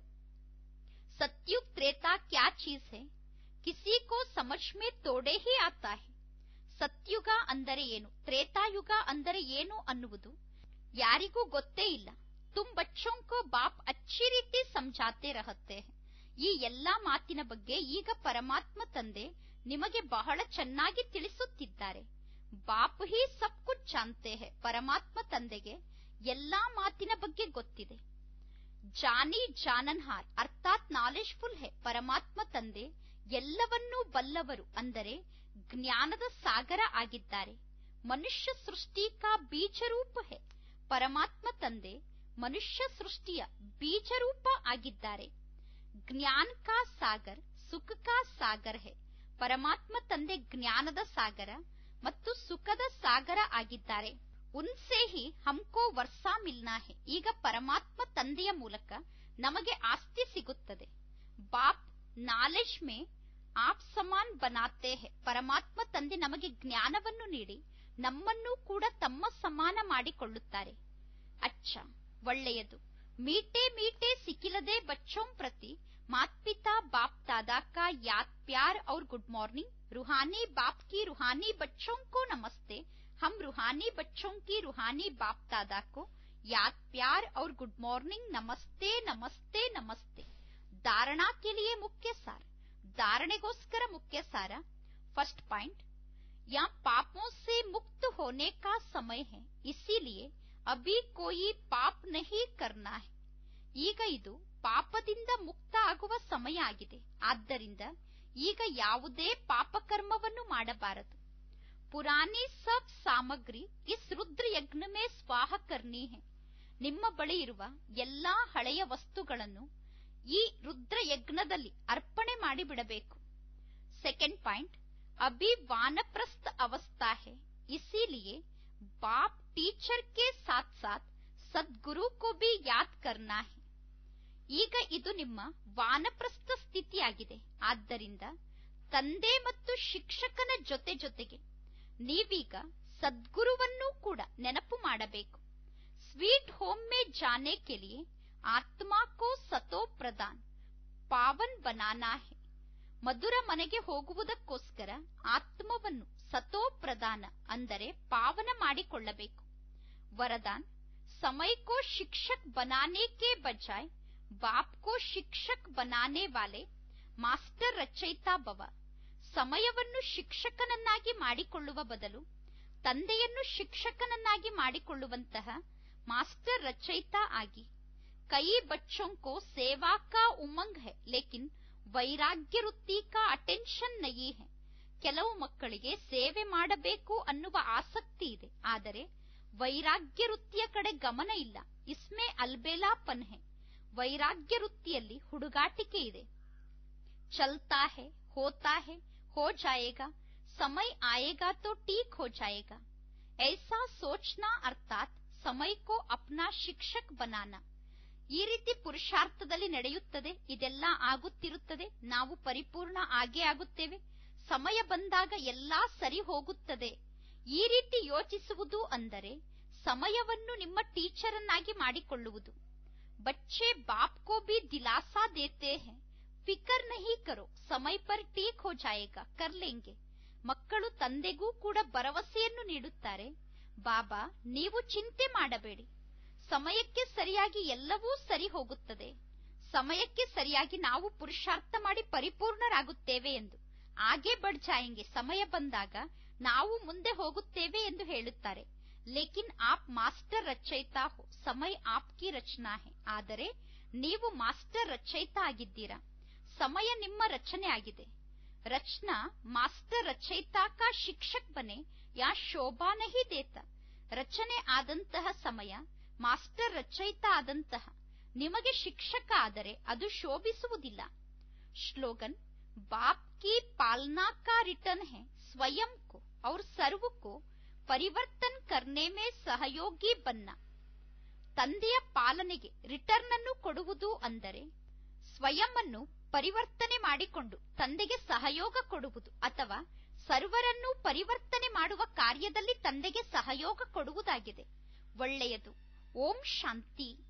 ಸತ್ಯುಗ್ ತ್ರೇತಾ ಕ್ಯಾ ಚೀಸ್ ಹೆ ಕಿಸಿ ಕೋ ಸಮಜ್ ಮೇ ತೋಡೆ ಹಿ ಆತಾ ಹೆ ಸತ್ಯುಗ ಅಂದರೆ ಏನು ತ್ರೇತಾಯುಗ ಅಂದರೆ ಏನು ಅನ್ನುವುದು ಯಾರಿಗೂ ಗೊತ್ತೇ ಇಲ್ಲ ತುಮ್ ಬಚ್ಚೋಂ ಕೋ ಬಾಪ್ ಅಚ್ಚಿ ರೀತಿ ಸಮझाते रहते हैं ಈ ಎಲ್ಲಾ ಮಾತಿನ ಬಗ್ಗೆ ಈಗ ಪರಮಾತ್ಮ ತಂದೆ ನಿಮಗೆ ಬಹಳ ಚೆನ್ನಾಗಿ ತಿಳಿಸುತ್ತಿದ್ದಾರೆ ಬಾಪ್ ಹಿ ಸಬ್ ಕುಚ್ ಜಾನ್ತೆ ಹೆ ಪರಮಾತ್ಮ ತಂದೆಗೆ ಎಲ್ಲಾ ಮಾತಿನ ಬಗ್ಗೆ ಗೊತ್ತಿದೆ ಜಾನಿ ಜಾನನ್ಹಾರ್ ಅರ್ಥಾತ್ ನಾಲೆಜ್ಫುಲ್ ಹೆ ಪರಮಾತ್ಮ ತಂದೆ ಎಲ್ಲವನ್ನೂ ಬಲ್ಲವರು ಅಂದರೆ ಜ್ಞಾನದ ಸಾಗರ ಆಗಿದ್ದಾರೆ ಮನುಷ್ಯ ಸೃಷ್ಟಿ ಕಾ ಬೀಜರೂಪ ಹೆ ಪರಮಾತ್ಮ ತಂದೆ ಮನುಷ್ಯ ಸೃಷ್ಟಿಯ ಬೀಜರೂಪ ಆಗಿದ್ದಾರೆ ಜ್ಞಾನ ಕಾ ಸಾಗರ್ ಸುಖ ಕಾ ಸಾಗರ್ ಹೆ ಪರಮಾತ್ಮ ತಂದೆ ಜ್ಞಾನದ ಸಾಗರ ಮತ್ತು ಸುಖದ ಸಾಗರ ಆಗಿದ್ದಾರೆ ಉನ್ಸೆ ಹಿ ಹಮ್ಕೋ ವರ್ಸಾ ಮಿಲ್ನಾ ಹೆ ಈಗ ಪರಮಾತ್ಮ ತಂದೆಯ ಮೂಲಕ ನಮಗೆ ಆಸ್ತಿ ಸಿಗುತ್ತದೆ ಬಾಪ್ ನಾಲೆಜ್ ಮೇ ಆಪ್ ಸಮಾನ್ ಬನಾತೆ ಹೆ ಪರಮಾತ್ಮ ತಂದೆ ನಮಗೆ ಜ್ಞಾನವನ್ನು ನೀಡಿ ನಮ್ಮನ್ನೂ ಕೂಡ ತಮ್ಮ ಸಮಾನ ಮಾಡಿಕೊಳ್ಳುತ್ತಾರೆ ಅಚ್ಚ ಒಳ್ಳೆಯದು ಮೀಟೆ ಮೀಟೆ ಸಿಕ್ಕಿಲದೆ ಬಚ್ಚೋಂ ಪ್ರತಿ मात पिता बाप दादा का याद प्यार और गुड मॉर्निंग रूहानी बाप की रूहानी बच्चों को नमस्ते हम रूहानी बच्चों की रूहानी बाप दादा को याद प्यार और गुड मॉर्निंग नमस्ते नमस्ते नमस्ते धारणा के लिए मुख्य सार धारणेಗೋಸ್ಕರ मुख्य सार फर्स्ट पॉइंट यहाँ पापों से मुक्त होने का समय है इसीलिए अभी कोई पाप नहीं करना है ಈಗ ಇದು ಪಾಪದಿಂದ ಮುಕ್ತ ಆಗುವ ಸಮಯ ಆಗಿದೆ ಆದ್ದರಿಂದ ಈಗ ಯಾವುದೇ ಪಾಪಕರ್ಮವನ್ನು ಮಾಡಬಾರದು ಪುರಾಣಿ ಸಬ್ ಸಾಮಗ್ರಿ ಇಸ್ ರುದ್ರ ಯಜ್ಞ ಮೇ ಸ್ವಾಹ ಕರ್ನಿ ಹೆ ನಿಮ್ಮ ಬಳಿ ಇರುವ ಎಲ್ಲಾ ಹಳೆಯ ವಸ್ತುಗಳನ್ನು ಈ ರುದ್ರ ಯಜ್ಞದಲ್ಲಿ ಅರ್ಪಣೆ ಮಾಡಿಬಿಡಬೇಕು ಸೆಕೆಂಡ್ ಪಾಯಿಂಟ್ ಅಭಿ ವಾನಪ್ರಸ್ಥ ಅವಸ್ಥಾ ಹೆ ಇಸಿಲಿಯೇ ಬಾಪ್ ಟೀಚರ್ ಕೆ ಸಾಥ್ ಸಾಥ್ ಸದ್ಗುರು ಕೋ ಬಿ ಯಾದ್ ಕರ್ನಾ ಹೆ ಈಗ ಇದು ನಿಮ್ಮ ವಾನಪ್ರಸ್ಥ ಸ್ಥಿತಿಯಾಗಿದೆ ಆದ್ದರಿಂದ ತಂದೆ ಮತ್ತು ಶಿಕ್ಷಕನ ಜೊತೆ ಜೊತೆಗೆ ನೀವೀಗ ಸದ್ಗುರುವನ್ನೂ ಕೂಡ ನೆನಪು ಮಾಡಬೇಕು ಸ್ವೀಟ್ ಹೋಮ್ ಮೇ ಜಾನೆ ಕೆ ಲಿಯೆ ಆತ್ಮಾ ಕೋ ಸತೋ ಪ್ರದಾನ್ ಪಾವನ್ ಬನಾನಾ ಹೆ ಮಧುರ ಮನೆಗೆ ಹೋಗುವುದಕ್ಕೋಸ್ಕರ ಆತ್ಮವನ್ನು ಸತೋ ಪ್ರದಾನ ಅಂದರೆ ಪಾವನ ಮಾಡಿಕೊಳ್ಳಬೇಕು ವರದಾನ್ ಸಮಯ ಕೋ ಶಿಕ್ಷಕ್ ಬನಾನೆ ಕೆ ಬಜಾಯ್ ಬಾಪ್ ಕೋ ಶಿಕ್ಷಕ್ ಬನಾನೆ ವಾಲೆ ಮಾಸ್ಟರ್ ರಚಯಿತಾ ಭವ ಸಮಯವನ್ನು ಶಿಕ್ಷಕನನ್ನಾಗಿ ಮಾಡಿಕೊಳ್ಳುವ ಬದಲು ತಂದೆಯನ್ನು ಶಿಕ್ಷಕನನ್ನಾಗಿ ಮಾಡಿಕೊಳ್ಳುವಂತಹ ಮಾಸ್ಟರ್ ರಚಯಿತಾ ಆಗಿ ಕೈ ಬಚ್ಚೋं को सेवा का उमंग है लेकिन ವೈರಾಗ್ಯ ವೃತ್ತಿ ಕಾ ಅಟೆನ್ಷನ್ ನಯಿ ಹೆ ಕೆಲವು ಮಕ್ಕಳಿಗೆ ಸೇವೆ ಮಾಡಬೇಕು ಅನ್ನುವ ಆಸಕ್ತಿ ಇದೆ ಆದರೆ ವೈರಾಗ್ಯ ವೃತ್ತಿಯ ಕಡೆ ಗಮನ ಇಲ್ಲ ಇಸ್ಮೆ ಅಲ್ಬೇಲಾಪನ್ ಹೆ ವೈರಾಗ್ಯ ವೃತ್ತಿಯಲ್ಲಿ ಹುಡುಗಾಟಿಕೆ ಇದೆ ಚಲ್ತಾ ಹೆ ಹೋತಾ ಹೆ हो जाएगा समय आएगा तो ठीक हो जाएगा ऐसा सोचना अर्थात समय को अपना ಶಿಕ್ಷಕ್ बनाना ಈ ರೀತಿ ಪುರುಷಾರ್ಥದಲ್ಲಿ ನಡೆಯುತ್ತದೆ ಇದೆಲ್ಲ ಆಗುತ್ತಿರುತ್ತದೆ ನಾವು ಪರಿಪೂರ್ಣ ಆಗೇ ಆಗುತ್ತೇವೆ ಸಮಯ ಬಂದಾಗ ಎಲ್ಲಾ ಸರಿ ಹೋಗುತ್ತದೆ ಈ ರೀತಿ ಯೋಚಿಸುವುದು ಅಂದರೆ ಸಮಯವನ್ನು ನಿಮ್ಮ ಟೀಚರ್ ಅನ್ನಾಗಿ ಮಾಡಿಕೊಳ್ಳುವುದು ಬಚ್ಚೆ ಬಾಪ್ ಕೋ ಬಿ ದಿಲಾಸಾ ದೇತೆ ಹೇ ಫಿಕರ್ ನಹಿ ಕರೋ ಸಮಯ ಪರ್ ಟೀಕ್ ಹೋ ಜಾಯೇಗಾ ಕರ್ ಲೇಂಗೆ ಮಕ್ಕಳು ತಂದೆಗೂ ಕೂಡ ಭರವಸೆಯನ್ನು ನೀಡುತ್ತಾರೆ ಬಾಬಾ ನೀವು ಚಿಂತೆ ಮಾಡಬೇಡಿ ಸಮಯಕ್ಕೆ ಸರಿಯಾಗಿ ಎಲ್ಲವೂ ಸರಿ ಹೋಗುತ್ತದೆ ಸಮಯಕ್ಕೆ ಸರಿಯಾಗಿ ನಾವು ಪುರುಷಾರ್ಥ ಮಾಡಿ ಪರಿಪೂರ್ಣರಾಗುತ್ತೇವೆ ಎಂದು ಆಗೇ ಬಡ್ ಜಾಯಂಗೆ ಸಮಯ ಬಂದಾಗ ನಾವು ಮುಂದೆ ಹೋಗುತ್ತೇವೆ ಎಂದು ಹೇಳುತ್ತಾರೆ ಲೇಕಿನ್ ಆಪ್ ಮಾಸ್ಟರ್ ರಚಯಿತಾ ಹೋ ಸಮಯ ಆಪ್ಕಿ ರಚನಾ ಹೇ ಆದರೆ ನೀವು ಮಾಸ್ಟರ್ ರಚಯಿತಾ ಆಗಿದ್ದೀರಾ ಸಮಯ ನಿಮ್ಮ ರಚನೆ ಆಗಿದೆ ರಚನಾ ಮಾಸ್ಟರ್ ರಚಯಿತಾ ಕಾ ಶಿಕ್ಷಕ್ ಬನೆ ಯಾ ಶೋಭಾ ನಹಿ ದೇತ ರಚನೆ ಆದಂತಹ ಸಮಯ ಮಾಸ್ಟರ್ ರಚಯಿತಾ ಆದಂತಹ ನಿಮಗೆ ಶಿಕ್ಷಕ ಆದರೆ ಅದು ಶೋಭಿಸುವುದಿಲ್ಲ ಶ್ಲೋಗನ್ ಬಾಪ್ ಕಿ ಪಾಲನಾ ಕಾ ರಿಟರ್ನ್ ಹೇ ಸ್ವಯಂ ಕೋ ಔರ್ ಸರ್ವ ಕೋ ಪರಿವರ್ತನ್ ಕರ್ನೆ ಮೇ ಸಹಯೋಗಿ ಬನ್ನ ತಂದೆಯ ಪಾಲನೆಗೆ ರಿಟರ್ನ್ ಅನ್ನು ಕೊಡುವುದು ಅಂದರೆ ಸ್ವಯಂ ಅನ್ನು ಪರಿವರ್ತನೆ ಮಾಡಿಕೊಂಡು ತಂದೆಗೆ ಸಹಯೋಗ ಕೊಡುವುದು ಅಥವಾ ಸರ್ವರನ್ನು ಪರಿವರ್ತನೆ ಮಾಡುವ ಕಾರ್ಯದಲ್ಲಿ ತಂದೆಗೆ ಸಹಯೋಗ ಕೊಡುವುದಾಗಿದೆ ಒಳ್ಳೆಯದು ಓಂ ಶಾಂತಿ